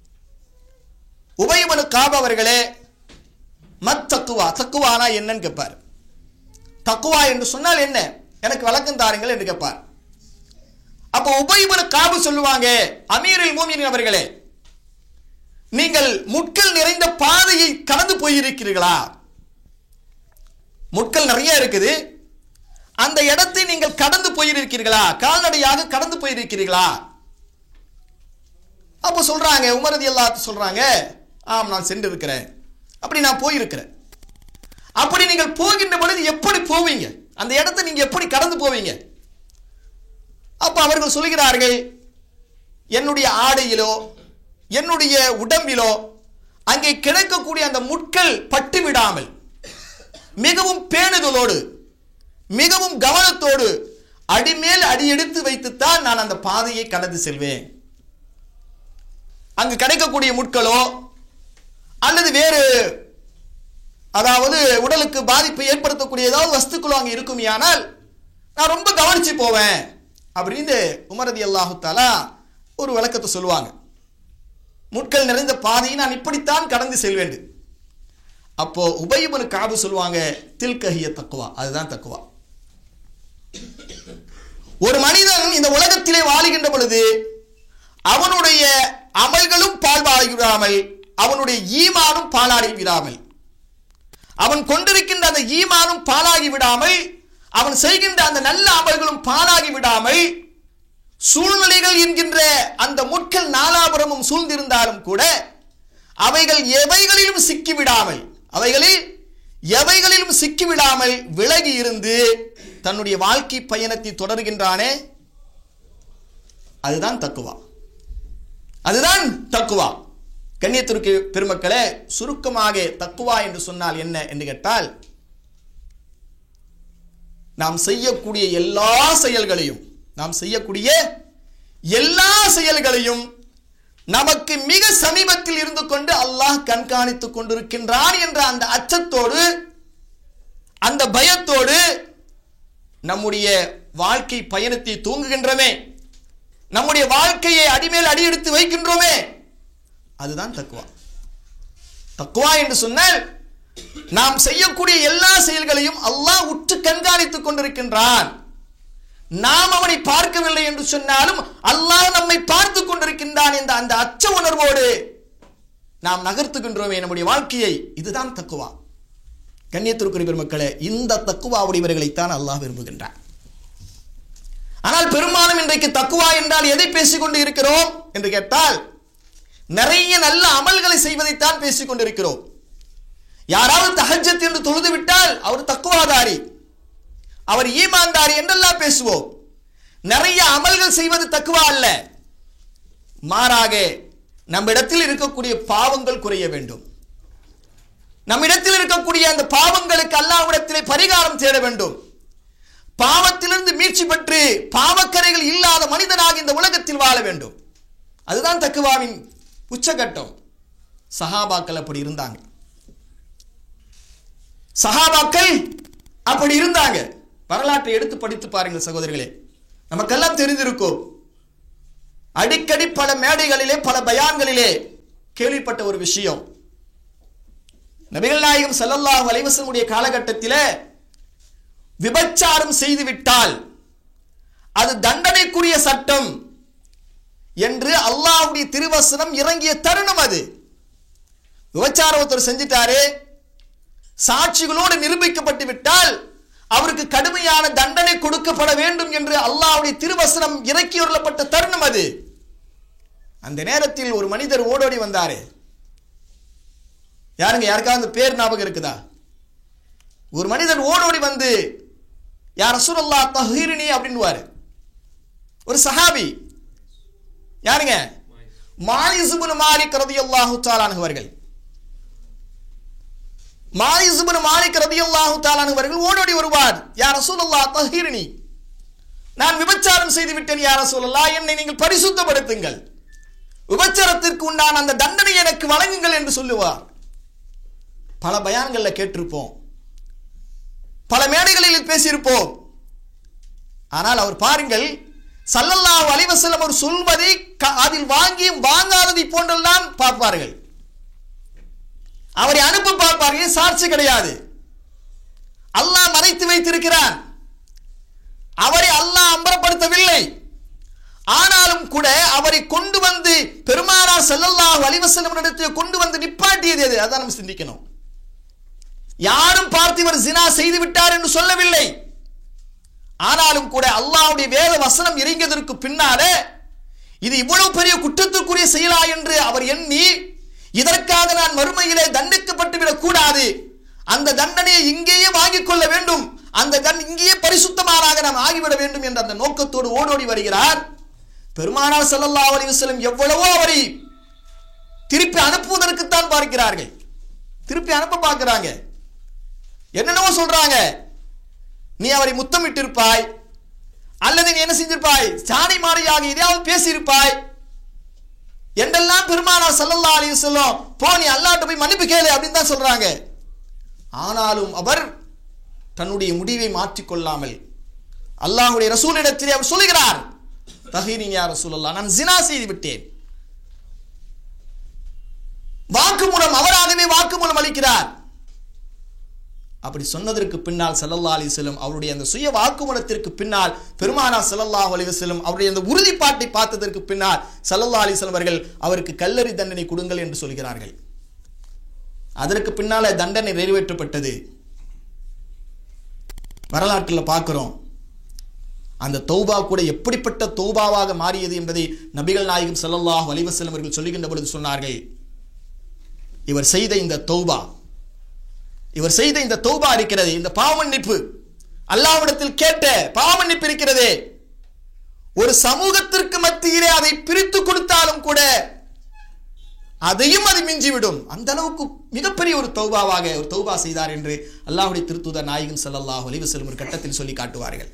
உபயபுன காபு அவர்களே மத் தக்குவா தக்குவானா என்னன்னு கேட்பார் தக்குவா என்று சொன்னால் என்ன எனக்கு விளக்கம் தாருங்கள் என்று கேட்பார் அப்போ உபயபுன காபு சொல்லுவாங்க அமீரில் மூமினின் அவர்களே நீங்கள் முட்கள் நிறைந்த பாதையை கடந்து போயிருக்கிறீர்களா முட்கள் நிறைய இருக்குது அந்த இடத்தை நீங்கள் கடந்து போயிருக்கிறீர்களா கால்நடையாக கடந்து போயிருக்கிறீர்களா அப்போ சொல்றாங்க உமரதி எல்லாத்து சொல்றாங்க ஆம் நான் சென்று இருக்கிறேன் அப்படி நான் போயிருக்கிறேன் அப்படி நீங்கள் போகின்ற பொழுது எப்படி போவீங்க அந்த இடத்தை நீங்க எப்படி கடந்து போவீங்க அப்ப அவர்கள் சொல்கிறார்கள் என்னுடைய ஆடையிலோ என்னுடைய உடம்பிலோ அங்கே கிடக்கக்கூடிய அந்த முட்கள் பட்டு விடாமல் மிகவும் பேணுதலோடு மிகவும் கவனத்தோடு அடிமேல் அடி எடுத்து வைத்துத்தான் நான் அந்த பாதையை கடந்து செல்வேன் அங்கு கிடைக்கக்கூடிய முட்களோ அல்லது வேறு அதாவது உடலுக்கு பாதிப்பை ஏற்படுத்தக்கூடிய ஏதாவது வஸ்துக்கள் அங்கே இருக்குமையானால் நான் ரொம்ப கவனிச்சு போவேன் அப்படின்னு உமரதி அல்லாஹு தாலா ஒரு விளக்கத்தை சொல்லுவாங்க முட்கள் நிறைந்த பாதையை நான் இப்படித்தான் கடந்து செல்வேன் அப்போ உபயபனு காபு சொல்லுவாங்க தில்கஹிய தக்குவா அதுதான் தக்குவா ஒரு மனிதன் இந்த உலகத்திலே வாழுகின்ற பொழுது அவனுடைய அமல்களும் பால்வாடி விடாமல் அவனுடைய ஈமானும் பாலாடி விடாமல் அவன் கொண்டிருக்கின்ற அந்த ஈமானும் பாலாகி விடாமல் அவன் செய்கின்ற அந்த நல்ல அமல்களும் பாலாகி விடாமல் சூழ்நிலைகள் என்கின்ற அந்த முட்கள் நாலாபுரமும் சூழ்ந்திருந்தாலும் கூட அவைகள் எவைகளிலும் சிக்கிவிடாமல் அவைகளில் எவைகளிலும் சிக்கிவிடாமல் விலகி இருந்து தன்னுடைய வாழ்க்கை பயணத்தை தொடர்கின்றானே அதுதான் தக்குவா அதுதான் தக்குவா கண்ணியத்திற்கு பெருமக்களே சுருக்கமாக தக்குவா என்று சொன்னால் என்ன என்று கேட்டால் நாம் செய்யக்கூடிய எல்லா செயல்களையும் நாம் செய்யக்கூடிய எல்லா செயல்களையும் நமக்கு மிக சமீபத்தில் இருந்து கொண்டு அல்லாஹ் கண்காணித்துக் கொண்டிருக்கின்றான் என்ற அந்த அச்சத்தோடு அந்த பயத்தோடு நம்முடைய வாழ்க்கை பயணத்தை தூங்குகின்றமே நம்முடைய வாழ்க்கையை அடிமேல் அடி எடுத்து வைக்கின்றோமே அதுதான் தக்குவா தக்குவா என்று சொன்னால் நாம் செய்யக்கூடிய எல்லா செயல்களையும் அல்லாஹ் உற்று கண்காணித்துக் கொண்டிருக்கின்றான் நாம் அவனை பார்க்கவில்லை என்று சொன்னாலும் அல்லாஹ் நம்மை பார்த்து கொண்டிருக்கின்றான் என்ற அந்த அச்ச உணர்வோடு நாம் நகர்த்துகின்றோமே நம்முடைய வாழ்க்கையை இதுதான் தக்குவா கண்ணியத்திற்குரிய பெருமக்களே இந்த தக்குவா உடையவர்களைத்தான் அல்லாஹ் விரும்புகின்றான் ஆனால் பெரும்பாலும் இன்றைக்கு தக்குவா என்றால் எதை பேசிக்கொண்டு இருக்கிறோம் என்று கேட்டால் நிறைய நல்ல அமல்களை செய்வதைத்தான் பேசிக் கொண்டிருக்கிறோம் யாராவது தஹஜத் என்று தொழுது விட்டால் அவர் தக்குவாதாரி அவர் ஈமான்தாரி என்றெல்லாம் பேசுவோம் நிறைய அமல்கள் செய்வது தக்குவா அல்ல மாறாக நம்மிடத்தில் இருக்கக்கூடிய பாவங்கள் குறைய வேண்டும் நம்மிடத்தில் இருக்கக்கூடிய அந்த பாவங்களுக்கு அல்லாவிடத்திலே பரிகாரம் தேட வேண்டும் பாவத்திலிருந்து மீட்சி பெற்று பாவக்கரைகள் இல்லாத மனிதனாக இந்த உலகத்தில் வாழ வேண்டும் அதுதான் தக்குவாவின் உச்சகட்டம் சஹாபாக்கள் அப்படி இருந்தாங்க சஹாபாக்கள் அப்படி இருந்தாங்க வரலாற்றை எடுத்து படித்து பாருங்கள் சகோதரிகளே நமக்கெல்லாம் தெரிந்திருக்கும் அடிக்கடி பல மேடைகளிலே பல பயான்களிலே கேள்விப்பட்ட ஒரு விஷயம் நபிகள் நாயகம் ஸல்லல்லாஹு அலைஹி வஸல்லமுடைய காலகட்டத்திலே விபச்சாரம் செய்துவிட்டால் அது தண்டனைக்குரிய சட்டம் என்று அல்லாஹ்வுடைய திருவசனம் இறங்கிய தருணம் அது விபச்சாரம் ஒருத்தர் செஞ்சிட்டாரு சாட்சிகளோடு நிரூபிக்கப்பட்டு விட்டால் அவருக்கு கடுமையான தண்டனை கொடுக்கப்பட வேண்டும் என்று அல்லாஹ்வுடைய திருவசனம் இறக்கி வரப்பட்ட தருணம் அது அந்த நேரத்தில் ஒரு மனிதர் ஓடோடி வந்தாரே யாருங்க யாருக்காவது அந்த பேர் ஞாபகம் இருக்குதா ஒரு மனிதன் ஓடோடி வந்து யார் ரசூலுல்லாஹ் தஹீரினி அப்படின்னுவாரு ஒரு சஹாபி யாருங்க மாயிசுபுன் மாலிக் ரதியல்லாஹு தஆலானு அவர்கள் மாயிசுபுன் மாலிக் ரதியல்லாஹு தஆலானு அவர்கள் ஓடோடி வருவார் யார் ரசூலுல்லாஹ் தஹீரினி நான் விபச்சாரம் செய்து விட்டேன் யார் ரசூலுல்லாஹ் என்னை நீங்கள் பரிசுத்தப்படுத்துங்கள் விபச்சாரத்திற்கு உண்டான அந்த தண்டனை எனக்கு வழங்குங்கள் என்று சொல்லுவார் பல பயான்களில் கேட்டிருப்போம் பல மேடைகளில் பேசியிருப்போம் ஆனால் அவர் பாருங்கள் சல்லல்லாஹு அலைஹி வஸல்லம் அவர் சொல்வதை க- அதில் வாங்கியும் வாங்காததை போன்றெல்லாம் பார்ப்பார்கள் அவரை அனுப்ப பார்ப்பார்கள் சாட்சி கிடையாது அல்லாஹ் மறைத்து வைத்திருக்கிறான் அவரை அல்லாஹ் அம்பரப்படுத்தவில்லை ஆனாலும் கூட அவரை கொண்டு வந்து பெருமானார் ஸல்லல்லாஹு அலைஹி வஸல்லம் இடத்தில் கொண்டு வந்து நிப்பாட்டியது எது அதான் நம்ம சிந்திக்கணும் யாரும் பார்த்து இவர் ஜினா செய்து விட்டார் என்று சொல்லவில்லை ஆனாலும் கூட அல்லாஹ்வுடைய வேத வசனம் இறங்கியதற்கு பின்னாலே இது இவ்வளவு பெரிய குற்றத்திற்குரிய செயலா என்று அவர் எண்ணி இதற்காக நான் மறுமையிலே தண்டிக்கப்பட்டு விடக் கூடாது அந்த தண்டனையை இங்கேயே வாங்கிக் கொள்ள வேண்டும் அந்த தன் இங்கேயே பரிசுத்தமானாக நாம் ஆகிவிட வேண்டும் என்ற அந்த நோக்கத்தோடு ஓடோடி வருகிறார் பெருமானார் ஸல்லல்லாஹு அலைஹி வஸல்லம் எவ்வளவோ அவரை திருப்பி அனுப்புவதற்குத்தான் பார்க்கிறார்கள் திருப்பி அனுப்ப பார்க்கிறாங்க என்னென்னவோ சொல்றாங்க நீ அவரை முத்தமிட்டிருப்பாய் அல்லது நீ என்ன செஞ்சிருப்பாய் சாணி மாறியாக எதையாவது பேசியிருப்பாய் என்றெல்லாம் பெருமானார் ஸல்லல்லாஹு அலைஹி வஸல்லம் போ நீ அல்லாஹ்ட்ட போய் மன்னிப்பு கேளு அப்படின்னு தான் சொல்றாங்க ஆனாலும் அவர் தன்னுடைய முடிவை மாற்றிக்கொள்ளாமல் அல்லாஹ்வுடைய ரசூலிடத்திலே அவர் சொல்லுகிறார் தஹீரின் யா ரசூலல்லாஹ் நான் ஜினா செய்து விட்டேன் வாக்குமூலம் அவராகவே வாக்குமூலம் அளிக்கிறார் அப்படி சொன்னதற்கு பின்னால் ஸல்லல்லாஹு அலைஹி வஸல்லம் அவருடைய அந்த சுய வாக்குமூலத்திற்கு பின்னால் பெருமானா ஸல்லல்லாஹு அலைஹி வஸல்லம் அவருடைய அந்த உறுதிப்பாட்டை பார்த்ததற்கு பின்னால் ஸல்லல்லாஹு அலைஹி வஸல்லம் அவர்கள் அவருக்கு கல்லறி தண்டனை கொடுங்கள் என்று சொல்கிறார்கள் அதற்கு பின்னால தண்டனை நிறைவேற்றப்பட்டது வரலாற்றில் பார்க்கிறோம் அந்த தௌபா கூட எப்படிப்பட்ட தௌபாவாக மாறியது என்பதை நபிகள் நாயகம் ஸல்லல்லாஹு அலைஹி வஸல்லம் அவர்கள் சொல்லுகின்ற பொழுது சொன்னார்கள் இவர் செய்த இந்த தௌபா இவர் செய்த இந்த தௌபா இருக்கிறது இந்த பாவமன்னிப்பு அல்லாஹ்விடத்தில் கேட்ட பாவமன்னிப்பு இருக்கிறதே ஒரு சமூகத்திற்கு மத்தியிலே அதை பிரித்து கொடுத்தாலும் கூட அதையும் அது மிஞ்சிவிடும் அந்த அளவுக்கு மிகப்பெரிய ஒரு தௌபாவாக ஒரு தௌபா செய்தார் என்று அல்லாஹ்வுடைய திருத்தூதர் நாயகன் ஸல்லல்லாஹு அலைஹி வஸல்லம் ஒரு கட்டத்தில் சொல்லி காட்டுவார்கள்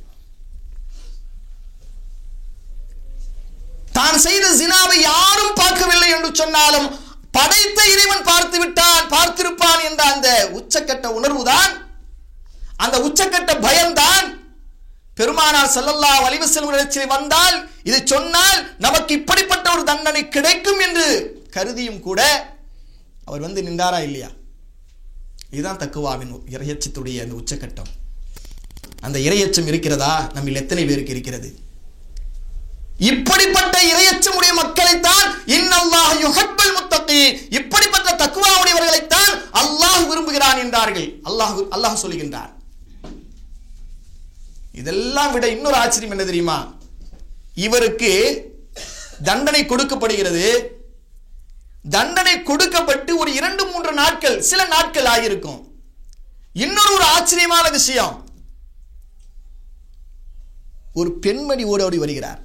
தான் செய்த ஜினாவை யாரும் பார்க்கவில்லை என்று சொன்னாலும் படைத்த இறைவன் பார்த்து விட்டான் பார்த்திருப்பான் என்ற அந்த உச்சக்கட்ட உணர்வுதான் அந்த உச்சக்கட்ட பயம்தான் பெருமானார் ஸல்லல்லாஹு அலைஹி வஸல்லம் இடத்திலே வந்தால் இது சொன்னால் நமக்கு இப்படிப்பட்ட ஒரு தண்டனை கிடைக்கும் என்று கருதியும் கூட அவர் வந்து நின்றாரா இல்லையா இதுதான் தக்குவாவின் இறையச்சத்துடைய அந்த உச்சக்கட்டம் அந்த இறையச்சம் இருக்கிறதா நம்மில் எத்தனை பேருக்கு இருக்கிறது இப்படிப்பட்ட இரையச்சமுடைய மக்களைத்தான் இன்னல்லாஹ் யுஹப்பல் முத்தகி இப்படிப்பட்ட தக்குவாவுடையவர்களைத்தான் அல்லாஹ் விரும்புகிறான் என்றார்கள் அல்லாஹ் அல்லாஹ் சொல்லுகின்றார் இதெல்லாம் விட இன்னொரு ஆச்சரியம் என்ன தெரியுமா இவருக்கு தண்டனை கொடுக்கப்படுகிறது தண்டனை கொடுக்கப்பட்டு ஒரு இரண்டு மூன்று நாட்கள் சில நாட்கள் ஆகியிருக்கும் இன்னொரு ஒரு ஆச்சரியமான விஷயம் ஒரு பெண்மணி ஓடோடி வருகிறார்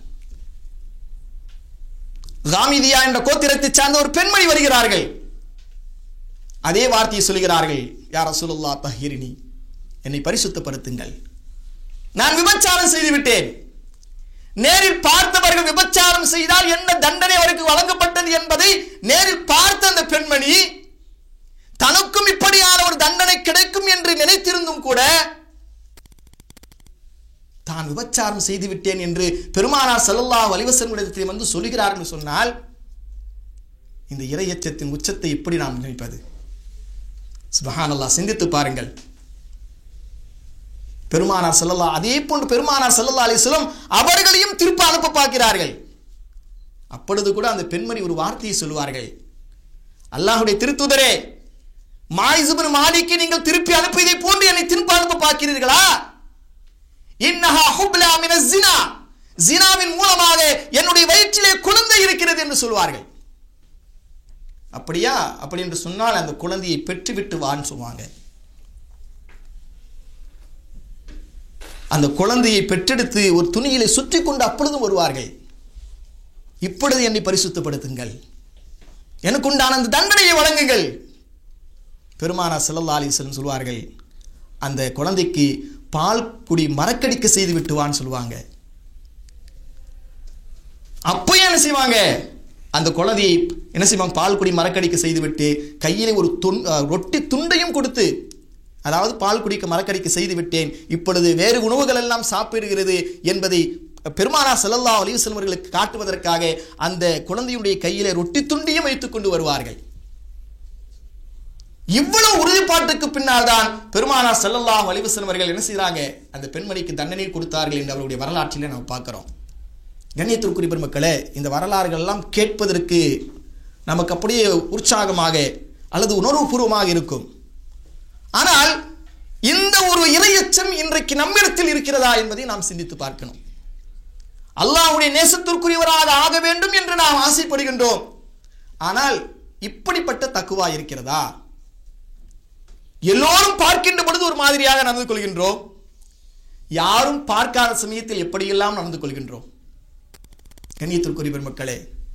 காமிதியா என்ற கோத்திரத்தை சார்ந்த ஒரு பெண்மணி வருகிறார்கள் அதே வார்த்தையை சொல்கிறார்கள் யார் ரசூலுல்லா தஹிரினி என்னை பரிசுத்தப்படுத்துங்கள் நான் விபச்சாரம் செய்து விட்டேன் நேரில் பார்த்தவர்கள் விபச்சாரம் செய்தால் என்ன தண்டனை அவருக்கு வழங்கப்பட்டது என்பதை நேரில் பார்த்த அந்த பெண்மணி தனக்கும் இப்படியான ஒரு தண்டனை கிடைக்கும் என்று நினைத்திருந்தும் கூட தான் விபச்சாரம் செய்து விட்டேன் என்று பெருமானார் ஸல்லல்லாஹு அலைஹி வஸல்லம் வந்து சொல்கிறார் என்று சொன்னால் இந்த இரையச்சத்தின் உச்சத்தை எப்படி நாம் நினைப்பது சுபஹானல்லாஹ் சிந்தித்து பாருங்கள் பெருமானார் ஸல்லல்லாஹு அதே போன்று பெருமானார் ஸல்லல்லாஹு அலைஹி வஸல்லம் அவர்களையும் திருப்ப அனுப்ப பார்க்கிறார்கள் அப்பொழுது கூட அந்த பெண்மணி ஒரு வார்த்தையை சொல்வார்கள் அல்லாஹ்வுடைய திருத்துதரே மாயிசுபின் மாலிக்கு நீங்கள் திருப்பி அனுப்பியதை போன்று என்னை திருப்ப அனுப்ப பார்க்கிறீர்களா இன்னஹா ஹுப்லா மின ஜினா ஜினாவின் மூலமாக என்னுடைய வயிற்றிலே குழந்தை இருக்கிறது என்று சொல்வார்கள் அப்படியா அப்படி என்று சொன்னால் அந்த குழந்தையை பெற்றுவிட்டு வான்னு சொல்லுவாங்க அந்த குழந்தையை பெற்றெடுத்து ஒரு துணியிலே சுற்றி கொண்டு அப்பொழுதும் வருவார்கள் இப்பொழுது என்னை பரிசுத்தப்படுத்துங்கள் எனக்கு உண்டான அந்த தண்டனையை வழங்குங்கள் பெருமானா ஸல்லல்லாஹு அலைஹி வஸல்லம் சொல்வார்கள் அந்த குழந்தைக்கு பால் குடி மரக்கடிக்க செய்து விட்டுவான்னு சொல்லுவாங்க அப்பயும் என்ன செய்வாங்க அந்த குழந்தையை என்ன செய்வாங்க பால் குடி மரக்கடிக்க செய்துவிட்டு கையிலே ஒரு துண் அஹ், ரொட்டி துண்டையும் கொடுத்து அதாவது பால் குடிக்க மரக்கடிக்க செய்து விட்டேன் இப்பொழுது வேறு உணவுகள் எல்லாம் சாப்பிடுகிறது என்பதை பெருமானா ஸல்லல்லாஹு அலைஹி வஸல்லம் அவர்களுக்கு காட்டுவதற்காக அந்த குழந்தையுடைய கையிலே ரொட்டி துண்டையும் வைத்துக் கொண்டு வருவார்கள் இவ்வளவு உறுதிப்பாட்டுக்கு பின்னால் தான் பெருமானா ஸல்லல்லாஹு அலைஹி வஸல்லம் அவர்கள் என்ன செய்றாங்க அந்த பெண்மணிக்கு தண்டனை கொடுத்தார்கள் என்று அவருடைய வரலாற்றிலே நாம் பார்க்கிறோம் கண்ணியத்திற்குரிய பெருமக்களே இந்த வரலாறுகள் எல்லாம் கேட்பதற்கு நமக்கு அப்படியே உற்சாகமாக அல்லது உணர்வுபூர்வமாக இருக்கும் ஆனால் இந்த ஒரு இரையச்சம் இன்றைக்கு நம்மிடத்தில் இருக்கிறதா என்பதை நாம் சிந்தித்து பார்க்கணும் அல்லாஹ்வுடைய நேசத்திற்குரியவராக ஆக வேண்டும் என்று நாம் ஆசைப்படுகின்றோம் ஆனால் இப்படிப்பட்ட தக்குவா இருக்கிறதா எல்லோரும் பார்க்கின்ற பொழுது ஒரு மாதிரியாக நடந்து கொள்கின்றோம் யாரும் பார்க்காத சமயத்தில் எப்படியெல்லாம் நடந்து கொள்கின்றோம் கண்ணியத்திற்குரிய பெருமக்களே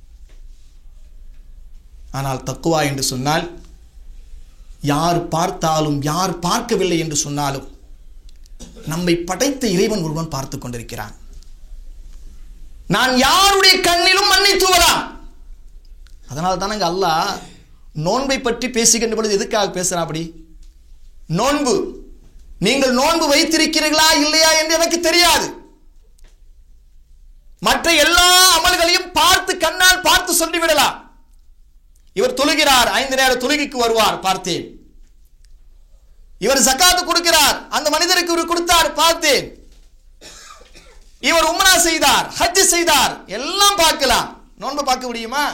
ஆனால் தக்குவா என்று சொன்னால் யார் பார்த்தாலும் யார் பார்க்கவில்லை என்று சொன்னாலும் நம்மை படைத்த இறைவன் ஒருவன் பார்த்து கொண்டிருக்கிறான் நான் யாருடைய கண்ணிலும் மண்ணை தூவலாம் அதனால தானங்க அல்லாஹ் நோன்பை பற்றி பேசுகின்ற பொழுது எதுக்காக பேசுறான் அப்படி நோன்பு நீங்கள் நோன்பு வைத்திருக்கிறீர்களா இல்லையா என்று எனக்கு தெரியாது மற்ற எல்லா அமல்களையும் பார்த்து கண்ணால் பார்த்து சொல்லிவிடலாம் இவர் தொழுகிறார் ஐந்து நேர தொழுகைக்கு வருவார் பார்த்தேன் இவர் சக்காத்து கொடுக்கிறார் அந்த மனிதருக்கு இவர் கொடுத்தார் பார்த்தேன் இவர் உம்ரா செய்தார் ஹஜ் செய்தார் எல்லாம் பார்க்கலாம் நோன்பு பார்க்க முடியுமா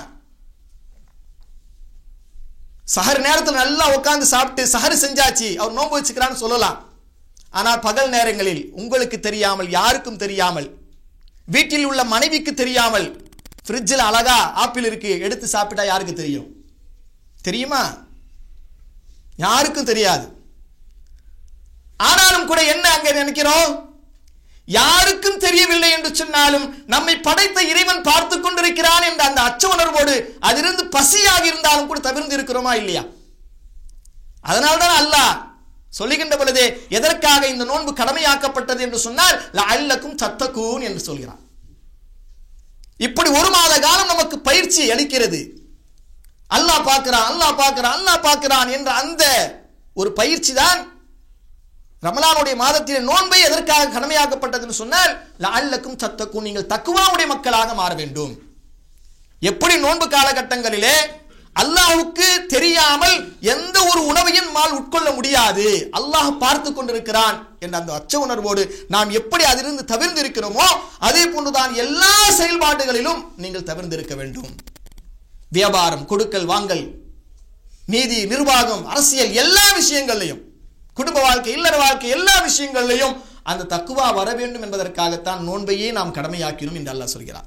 சஹர் நேரத்தில் நல்லா உட்கார்ந்து சாப்பிட்டு சஹர் செஞ்சாச்சு அவர் நோன்பு வச்சுக்கிறான்னு சொல்லலாம் ஆனால் பகல் நேரங்களில் உங்களுக்கு தெரியாமல் யாருக்கும் தெரியாமல் வீட்டில் உள்ள மனைவிக்கு தெரியாமல் ஃப்ரிட்ஜில் அழகா ஆப்பிள் இருக்கு எடுத்து சாப்பிட்டா யாருக்கு தெரியும் தெரியுமா யாருக்கும் தெரியாது ஆனாலும் கூட என்ன அங்க நினைக்கிறோம் யாருக்கும் தெரியவில்லை என்று சொன்னாலும் நம்மை படைத்த இறைவன் பார்த்து கொண்டிருக்கிறான் என்ற அந்த அச்ச உணர்வோடு அதிலிருந்து பசியாக இருந்தாலும் கூட தவிர்ந்து இருக்கிறோமா இல்லையா அதனால்தான் அல்லாஹ் சொல்லுகின்ற பொழுதே எதற்காக இந்த நோன்பு கடமையாக்கப்பட்டது என்று சொன்னால் அல்லக்கும் தத்தக்கூன் என்று சொல்கிறான் இப்படி ஒரு மாத காலம் நமக்கு பயிற்சி அளிக்கிறது அல்லாஹ் பார்க்கிறான் அல்லாஹ் பார்க்கிறான் அல்லாஹ் பார்க்கிறான் என்ற அந்த ஒரு பயிற்சி தான் ரமலானுடைய மாதத்திலே நோன்பை எதற்காக கடமையாக்கப்பட்டதுன்னு சொன்னால் அல்லக்கும் தத்தக்கும் நீங்கள் தக்குவாவுடைய மக்களாக மாற வேண்டும் எப்படி நோன்பு காலகட்டங்களிலே அல்லாஹுக்கு தெரியாமல் எந்த ஒரு உணவையும் மால் உட்கொள்ள முடியாது அல்லாஹ் பார்த்து கொண்டிருக்கிறான் என்ற அந்த அச்ச உணர்வோடு நாம் எப்படி அதிலிருந்து தவிர்ந்து இருக்கிறோமோ அதே போன்றுதான் எல்லா செயல்பாடுகளிலும் நீங்கள் தவிர்ந்திருக்க வேண்டும் வியாபாரம் கொடுக்கல் வாங்கல் நீதி நிர்வாகம் அரசியல் எல்லா விஷயங்கள்லையும் குடும்ப வாழ்க்கை இல்லற வாழ்க்கை எல்லா விஷயங்கள்லையும் அந்த தக்குவா வர வேண்டும் என்பதற்காகத்தான் நோன்பையே நாம் கடமையாக்கினோம் என்று அல்லாஹ் சொல்கிறார்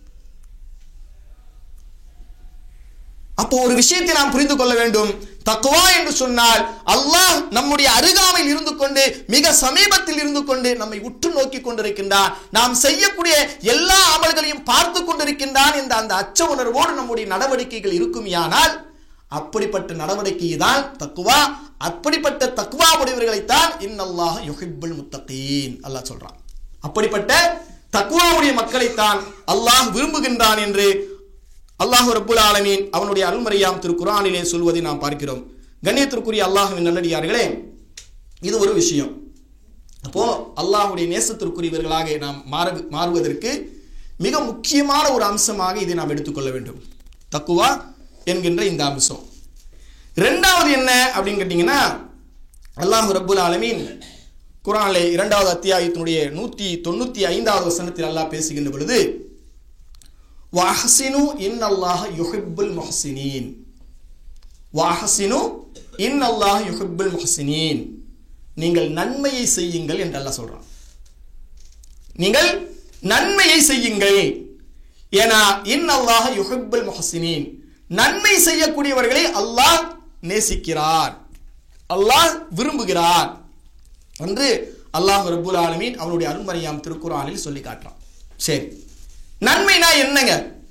அப்போ ஒரு விஷயத்தை நாம் புரிந்து கொள்ள வேண்டும் தக்குவா என்று சொன்னால் அல்லாஹ் நம்முடைய அருகாமையில் இருந்து கொண்டு மிக சமீபத்தில் இருந்து கொண்டு நம்மை உற்று நோக்கி கொண்டிருக்கின்றான் நாம் செய்யக்கூடிய எல்லா அமல்களையும் பார்த்து கொண்டிருக்கின்றான் என்ற அந்த அச்ச உணர்வோடு நம்முடைய நடவடிக்கைகள் இருக்குமையானால் அப்படிப்பட்ட நடவடிக்கை தான் தக்குவா அப்படிப்பட்ட தக்குவா உடையவர்களைத்தான் இன்னல்லாஹ் யுஹிப்புல் முத்தகீன் அல்லாஹ் சொல்றான் அப்படிப்பட்ட தக்குவாவுடைய மக்களைத்தான் அல்லாஹ் விரும்புகின்றான் என்று அல்லாஹு ரப்புல் ஆலமீன் அவனுடைய அருள்மறையாம் திரு குரானிலே சொல்வதை நாம் பார்க்கிறோம் கண்ணியத்திற்குரிய அல்லாஹுவின் நல்லடியார்களே இது ஒரு விஷயம் அப்போ அல்லாஹுடைய நேசத்திற்குரியவர்களாக நாம் மாற மாறுவதற்கு மிக முக்கியமான ஒரு அம்சமாக இதை நாம் எடுத்துக்கொள்ள வேண்டும் தக்குவா என்கின்ற இந்த அம்சம் ரெண்டாவது என்ன அப்படின்னு கேட்டிங்கன்னா அல்லாஹு ரப்புல் ஆலமீன் குரானிலே இரண்டாவது அத்தியாயத்தினுடைய நூற்றி தொண்ணூற்றி ஐந்தாவது வசனத்தில் அல்லாஹ் பேசுகின்ற பொழுது வாஹசினு இன் அல்லாஹ் யுஹிப்புல் முஹசினீன் வாஹசினு இன் அல்லாஹ் யுஹிப்புல் முஹசினீன் நீங்கள் நன்மையை செய்யுங்கள் என்று அல்லாஹ் சொல்றான் நீங்கள் நன்மையை செய்யுங்கள் ஏனா இன் அல்லாஹ் யுஹிப்புல் முஹசினீன் நன்மை செய்யக்கூடியவர்களை அல்லாஹ் நேசிக்கிறார் அல்லாஹ் விரும்புகிறார் என்று அல்லாஹ் ரப்புல் ஆலமீன் அவனுடைய அருண்மறையாம் திருக்குறானில் சொல்லி காட்டுறான் சரி நன்மைனா என்னங்க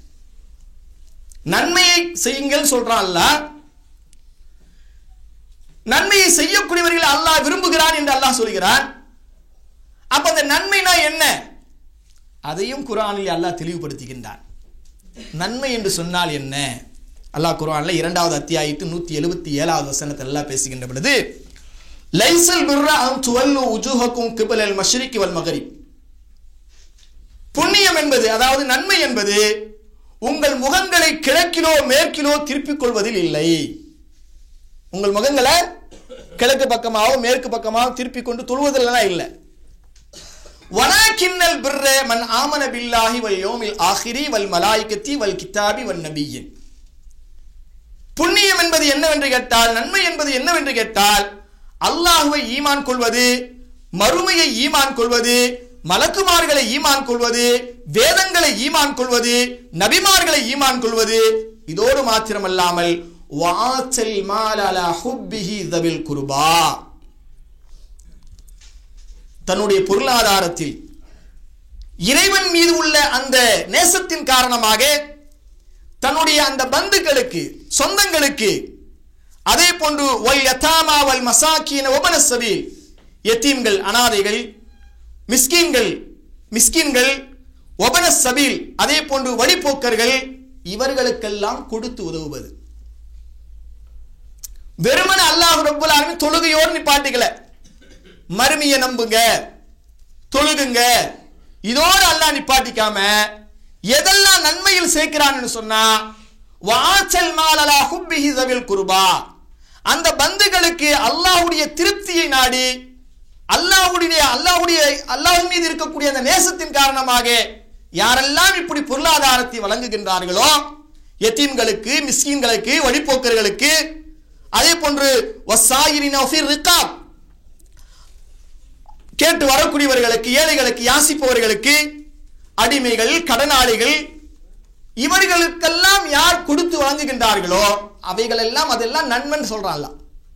நன்மையை செய்யுங்கள் சொல்றான் அல்லாஹ் நன்மையை செய்யக்கூடியவர்கள் அல்லாஹ் விரும்புகிறான் என்று அல்லாஹ் சொல்கிறான் அப்ப அந்த நன்மைனா என்ன அதையும் குரானில் அல்லாஹ் தெளிவுபடுத்துகின்றான் நன்மை என்று சொன்னால் என்ன அல்லாஹ் குரான்ல இரண்டாவது அத்தியாயத்து நூத்தி எழுபத்தி ஏழாவது வசனத்தில் எல்லாம் பேசுகின்ற பொழுது லைசல் பிர்ரா அன் துவல்லு உஜூஹக்கும் கிபலல் மஷ்ரிகி வல் மகரிப் புண்ணியம் என்பது அதாவது நன்மை என்பது உங்கள் முகங்களை கிழக்கிலோ மேற்கிலோ திருப்பிக் கொள்வதில் இல்லை உங்கள் முகங்களை கிழக்கு பக்கமாவோ மேற்கு பக்கமாவோ திருப்பிக் கொண்டு தொழுவதில்லாம் இல்லை வனாக்கின்னல் பிர்ர மன் ஆமன பில்லாஹி வல் யோமில் ஆஹிரி வல் மலாய்கத்தி வல் கித்தாபி வல் நபியின் புண்ணியம் என்பது என்னவென்று கேட்டால் நன்மை என்பது என்னவென்று கேட்டால் அல்லாஹுவை ஈமான் கொள்வது மறுமையை ஈமான் கொள்வது மலக்குமார்களை ஈமான் கொள்வது வேதங்களை ஈமான் கொள்வது நபிமார்களை ஈமான் கொள்வது இதோடு மாத்திரமல்லாமல் வாச்சல் மாலலா ஹுப்பிஹி தவில் குருபா தன்னுடைய பொருளாதாரத்தில் இறைவன் மீது உள்ள அந்த நேசத்தின் காரணமாக தன்னுடைய அந்த பந்துக்களுக்கு சொந்தங்களுக்கு அதே போன்று ஒல் யதாமா வல் மசாக்கீன ஒபன சபீல் எத்தீம்கள் அனாதைகள் மிஸ்கீன்கள் மிஸ்கின்கள் ஒபன சபீல் அதே போன்று வழிபோக்கர்கள் இவர்களுக்கெல்லாம் கொடுத்து உதவுவது வெறுமன அல்லாஹ் ரப்பல் ஆலமீன் தொழுகையோடு நிப்பாட்டிக்கல மறுமையை நம்புங்க தொழுகுங்க இதோடு அல்லாஹ் நிப்பாட்டிக்காம எதெல்லாம் நன்மையில் சேர்க்கிறான்னு சொன்னா வாசல் மாலலா ஹுப்பிஹி தவில் குருபா அந்த பந்துகளுக்கு அல்லாஹ்வுடைய திருப்தியை நாடி அல்லாஹ்வுடைய அல்லாஹ்வுடைய அல்லாஹ் மீது இருக்கக்கூடிய அந்த நேசத்தின் காரணமாக யாரெல்லாம் இப்படி பொருளாதாரத்தை வழங்குகின்றார்களோ எத்தீம்களுக்கு மிஸ்கீன்களுக்கு வழிப்போக்கர்களுக்கு அதே போன்று வசாயிரின் ஃபிர் ரிகாப் கேட்டு வரக்கூடியவர்களுக்கு ஏழைகளுக்கு யாசிப்பவர்களுக்கு அடிமைகள் கடனாளிகள் இவர்களுக்கெல்லாம் யார் கொடுத்து வழங்குகின்றார்களோ அவைகள் எல்லாம் அதெல்லாம் நன்மைன்னு சொல்றான்ல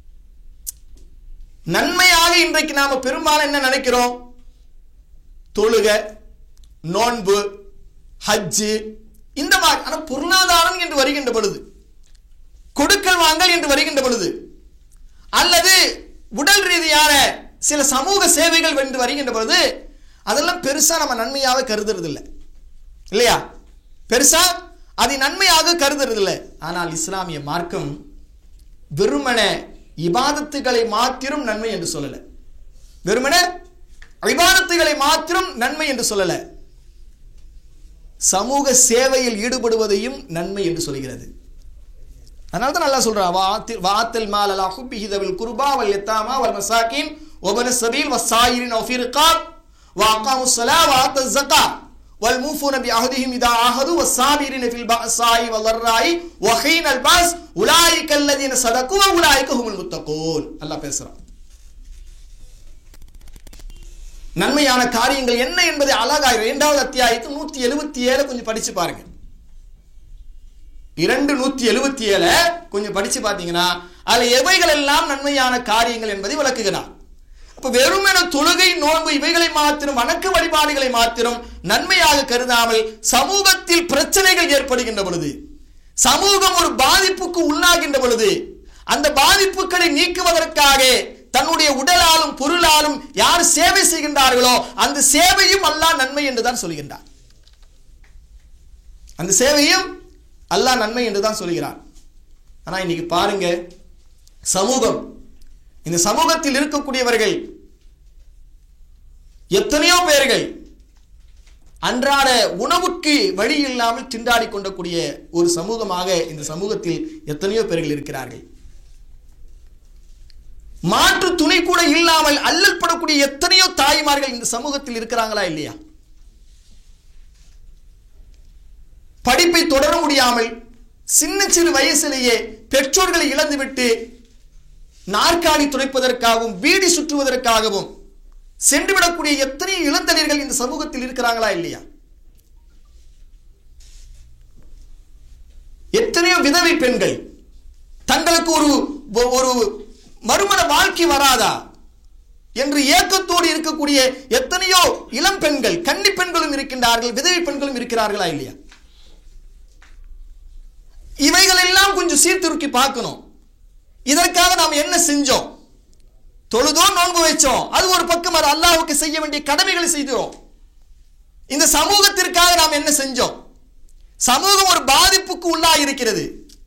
நன்மையாக இன்றைக்கு நாம பெரும்பாலும் என்ன நினைக்கிறோம் தொழுக நோன்பு ஹஜ்ஜு இந்த மாதிரி ஆனா பொருளாதாரம் என்று வருகின்ற பொழுது கொடுக்கல் வாங்கல் என்று வருகின்ற பொழுது அல்லது உடல் ரீதியான சில சமூக சேவைகள் என்று வருகின்ற பொழுது அதெல்லாம் பெருசா நம்ம நன்மையாக கருதுறது இல்லை இல்லையா பெருசா அதை நன்மையாக கருதுறது இல்லை ஆனால் இஸ்லாமிய மார்க்கம் வெறுமன இபாதத்துகளை மாத்திரம் நன்மை என்று சொல்லல வெறுமன இபாதத்துகளை மாத்திரம் நன்மை என்று சொல்லல சமூக சேவையில் ஈடுபடுவதையும் நன்மை என்று சொல்கிறது அதனால தான் நல்லா சொல்றா வாத்தில் வாத்தல் மால் அலா ஹுப்பிஹி தவில் குர்பா வல் யத்தாமா வல் மசாகின் வபன சபீல் வஸ்ஸாயிரின் வ ஃபி ரிகாப் وأقاموا الصلاة وآتوا الزكاة والموفون بعهدهم إذا عاهدوا والصابرين في البأساء والضراء وحين البأس أولئك الذين صدقوا وأولئك هم المتقون அல்லாஹ் பேசுறான் நன்மையான காரியங்கள் என்ன என்பதை அழகாக இரண்டாவது அத்தியாயத்து நூத்தி எழுபத்தி ஏழு கொஞ்சம் படிச்சு பாருங்க இரண்டு நூத்தி எழுபத்தி ஏழு கொஞ்சம் படிச்சு பார்த்தீங்கன்னா அதுல எவைகள் எல்லாம் நன்மையான காரியங்கள் என்பதை விளக்குகிறார் அப்ப வெறுமென தொழுகை நோன்பு இவைகளை மாத்திரம் வணக்க வழிபாடுகளை மாத்திரம் நன்மையாக கருதாமல் சமூகத்தில் பிரச்சனைகள் ஏற்படுகின்ற பொழுது சமூகம் ஒரு பாதிப்புக்கு உள்ளாகின்ற பொழுது அந்த பாதிப்புகளை நீக்குவதற்காக தன்னுடைய உடலாலும் பொருளாலும் யார் சேவை செய்கின்றார்களோ அந்த சேவையும் அல்லாஹ் நன்மை என்றுதான் சொல்கின்றார் அந்த சேவையும் அல்லாஹ் நன்மை என்றுதான் சொல்கிறார் ஆனா இன்னைக்கு பாருங்க சமூகம் இந்த சமூகத்தில் இருக்கக்கூடியவர்கள் எத்தனையோ பேர்கள் அன்றாட உணவுக்கு வழி இல்லாமல் திண்டாடி கொண்டக்கூடிய ஒரு சமூகமாக இந்த சமூகத்தில் எத்தனையோ பேர்கள் இருக்கிறார்கள் மாற்று துணை கூட இல்லாமல் அல்லல் படக்கூடிய எத்தனையோ தாய்மார்கள் இந்த சமூகத்தில் இருக்கிறாங்களா இல்லையா படிப்பை தொடர முடியாமல் சின்ன சிறு வயசிலேயே பெற்றோர்களை இழந்துவிட்டு நாற்காலி துடைப்பதற்காகவும் வீடி சுற்றுவதற்காகவும் சென்றுவிடக்கூடிய எத்தனையோ இளந்தளிர்கள் இந்த சமூகத்தில் இருக்கிறாங்களா இல்லையா எத்தனையோ விதவை பெண்கள் தங்களுக்கு ஒரு ஒரு மறுமண வாழ்க்கை வராதா என்று ஏக்கத்தோடு இருக்கக்கூடிய எத்தனையோ இளம் பெண்கள் கன்னி பெண்களும் இருக்கின்றார்கள் விதவை பெண்களும் இருக்கிறார்களா இல்லையா இவைகள் எல்லாம் கொஞ்சம் சீர்திருக்கி பார்க்கணும் இதற்காக நாம் என்ன செஞ்சோம் தொழுதோ நோன்பு வச்சோம் அது ஒரு பக்கம் அது அல்லாஹ்வுக்கு செய்ய வேண்டிய கடமைகளை செய்தோம் இந்த சமூகத்திற்காக நாம் என்ன செஞ்சோம் சமூகம் ஒரு பாதிப்புக்கு உள்ளாக இருக்கிறது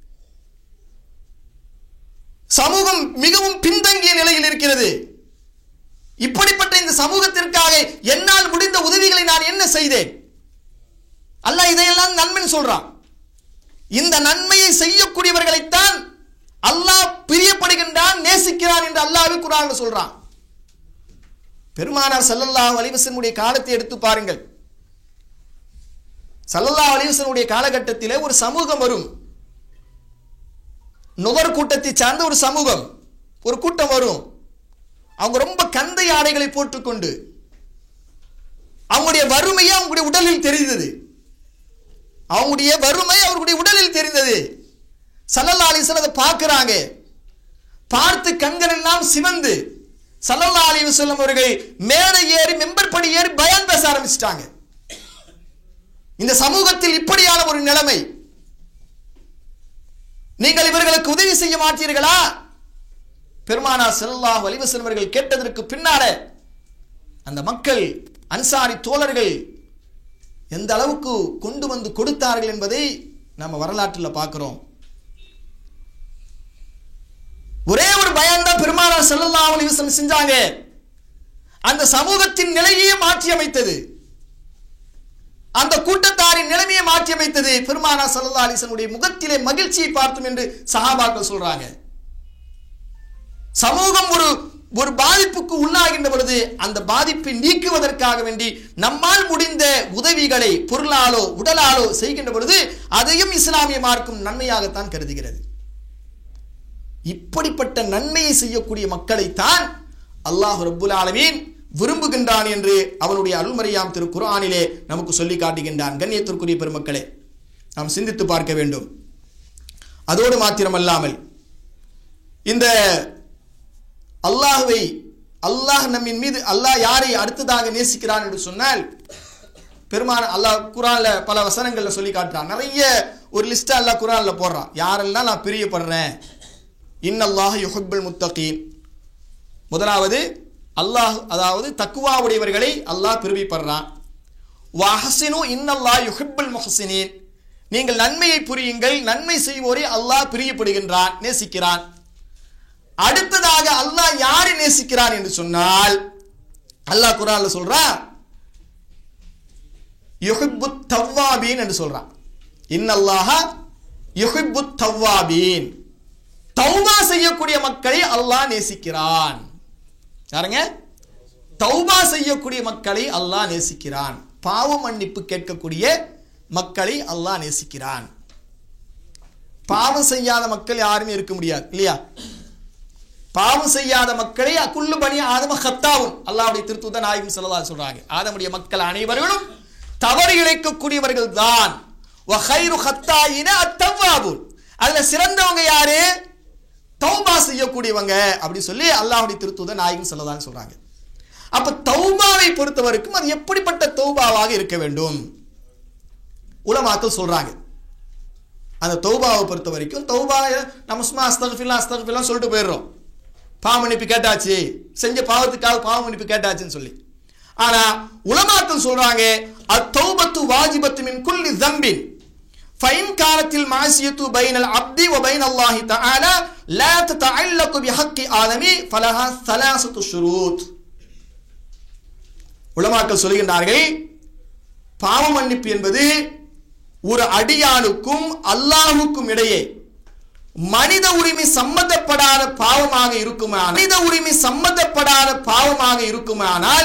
சமூகம் மிகவும் பின்தங்கிய நிலையில் இருக்கிறது இப்படிப்பட்ட இந்த சமூகத்திற்காக என்னால் முடிந்த உதவிகளை நான் என்ன செய்தேன் அல்லாஹ் இதையெல்லாம் நன்மைன்னு சொல்றான் இந்த நன்மையை செய்யக்கூடியவர்களைத்தான் அல்லாஹ் பிரியப்படுகின்றான் நேசிக்கிறான் என்று அல்லாஹ்வே குரான் சொல்றான் பெருமானார் சல்லல்லாஹு அலிவசனுடைய காலத்தை எடுத்து பாருங்கள் சல்லல்லாஹு அலிவசனுடைய காலகட்டத்திலே ஒரு சமூகம் வரும் நுகர் கூட்டத்தை சார்ந்த ஒரு சமூகம் ஒரு கூட்டம் வரும் அவங்க ரொம்ப கந்தை ஆடைகளை போட்டுக்கொண்டு அவங்களுடைய வறுமையை அவங்களுடைய உடலில் தெரிந்தது அவங்களுடைய வறுமை அவர்களுடைய உடலில் தெரிந்தது சல்லல்லா அலிஸ்வல் அதை பார்க்கிறாங்க பார்த்து கண்கள் எல்லாம் சிவந்து சல்லல்லா அலி வசல்லம் அவர்கள் மேடை ஏறி மெம்பர் படி ஏறி பயான் பேச ஆரம்பிச்சிட்டாங்க இந்த சமூகத்தில் இப்படியான ஒரு நிலைமை நீங்கள் இவர்களுக்கு உதவி செய்ய மாட்டீர்களா பெருமானா செல்லா வலிவசன் அவர்கள் கேட்டதற்கு பின்னால அந்த மக்கள் அன்சாரி தோழர்கள் எந்த அளவுக்கு கொண்டு வந்து கொடுத்தார்கள் என்பதை நம்ம வரலாற்றில் பார்க்கிறோம் ஒரே ஒரு பயம் தான் பெருமானார் ஸல்லல்லாஹு அலைஹி வஸல்லம் செஞ்சாங்க அந்த சமூகத்தின் நிலையே மாற்றி அமைத்தது அந்த கூட்டத்தாரின் நிலைமையை மாற்றி அமைத்தது பெருமானா சல்லா அலிசனுடைய முகத்திலே மகிழ்ச்சியை பார்த்தோம் என்று சஹாபாக்கள் சொல்றாங்க சமூகம் ஒரு ஒரு பாதிப்புக்கு உள்ளாகின்ற பொழுது அந்த பாதிப்பை நீக்குவதற்காக வேண்டி நம்மால் முடிந்த உதவிகளை பொருளாலோ உடலாலோ செய்கின்ற பொழுது அதையும் இஸ்லாமிய மார்க்கும் நன்மையாகத்தான் கருதுகிறது இப்படிப்பட்ட நன்மையை செய்யக்கூடிய மக்களைத்தான் அல்லாஹ் ரப்புல் ஆலமீன் விரும்புகின்றான் என்று அவனுடைய அருள்மறையாம் திரு குர்ஆனிலே நமக்கு சொல்லி காட்டுகின்றான் கண்ணியத்திற்குரிய பெருமக்களே நாம் சிந்தித்து பார்க்க வேண்டும் அதோடு மாத்திரமல்லாமல் இந்த அல்லாஹ்வை அல்லாஹ் நம்மின் மீது அல்லாஹ் யாரை அடுத்ததாக நேசிக்கிறான் என்று சொன்னால் பெருமான அல்லாஹ் குரான்ல பல வசனங்கள்ல சொல்லி காட்டுறான் நிறைய ஒரு லிஸ்ட் அல்லாஹ் குரான்ல போடுறான் யாரெல்லாம் நான் பிரியப்படுறேன் இன்னல்லாஹ் யுஹிப்புல் முத்தகீன் முதலாவது அல்லாஹ் அதாவது தக்குவா உடையவர்களை அல்லாஹ் பிரிவிப்படுறான் வஹசினு இன்னல்லாஹ் யுஹிப்புல் முஹசினீன் நீங்கள் நன்மையை புரியுங்கள் நன்மை செய்வோரை அல்லாஹ் பிரியப்படுகின்றான் நேசிக்கிறான் அடுத்ததாக அல்லாஹ் யாரை நேசிக்கிறான் என்று சொன்னால் அல்லாஹ் குரான்ல சொல்றான் யுஹிப்பு தவ்வாபீன் என்று சொல்றான் இன்னல்லாஹ யுஹிப்பு தவ்வாபீன் தௌபா செய்யக்கூடிய மக்களை அல்லாஹ் நேசிக்கிறான் யாருங்க தௌபா செய்யக்கூடிய மக்களை அல்லாஹ் நேசிக்கிறான் பாவ மன்னிப்பு கேட்கக்கூடிய மக்களை அல்லாஹ் நேசிக்கிறான் பாவம் செய்யாத மக்கள் யாருமே இருக்க முடியாது இல்லையா பாவம் செய்யாத மக்களை அக்குள்ளு பணி ஆதம ஹத்தாவும் அல்லாவுடைய திருத்துவ நாயகம் சொல்லதா சொல்றாங்க ஆதமுடைய மக்கள் அனைவர்களும் தவறு இழைக்கக்கூடியவர்கள் தான் வஹைரு ஹத்தாயின அத்தவ்வாபுன் அதுல சிறந்தவங்க யாரு தௌபா செய்யக்கூடியவங்க அப்படி சொல்லி அல்லாஹுடைய திருத்துவ நாயகம் சொல்லதான் சொல்றாங்க அப்ப தௌபாவை பொறுத்த வரைக்கும் அது எப்படிப்பட்ட தௌபாவாக இருக்க வேண்டும் உலமாக்கள் சொல்றாங்க அந்த தௌபாவை பொறுத்த வரைக்கும் தௌபா நம்ம சும்மா அஸ்தகஃபில்லா அஸ்தகஃபில்லாம் சொல்லிட்டு போயிடுறோம் பாவ மன்னிப்பு கேட்டாச்சு செஞ்ச பாவத்துக்காக பாவ மன்னிப்பு கேட்டாச்சுன்னு சொல்லி ஆனா உலமாக்கள் சொல்றாங்க அத்தௌபத்து வாஜிபத்து மின் குல்லி ஜம்பின் فإن كانت المعصية بين العبد وبين الله تعالى لا تتعلق بحق آدمي فلها ثلاثة شروط உலமாக்கள் சொல்கின்றார்கள் பாவ மன்னிப்பு என்பது ஒரு அடியானுக்கும் அல்லாஹுக்கும் இடையே மனித உரிமை சம்பந்தப்படாத பாவமாக இருக்குமானால் மனித உரிமை சம்பந்தப்படாத பாவமாக இருக்குமானால்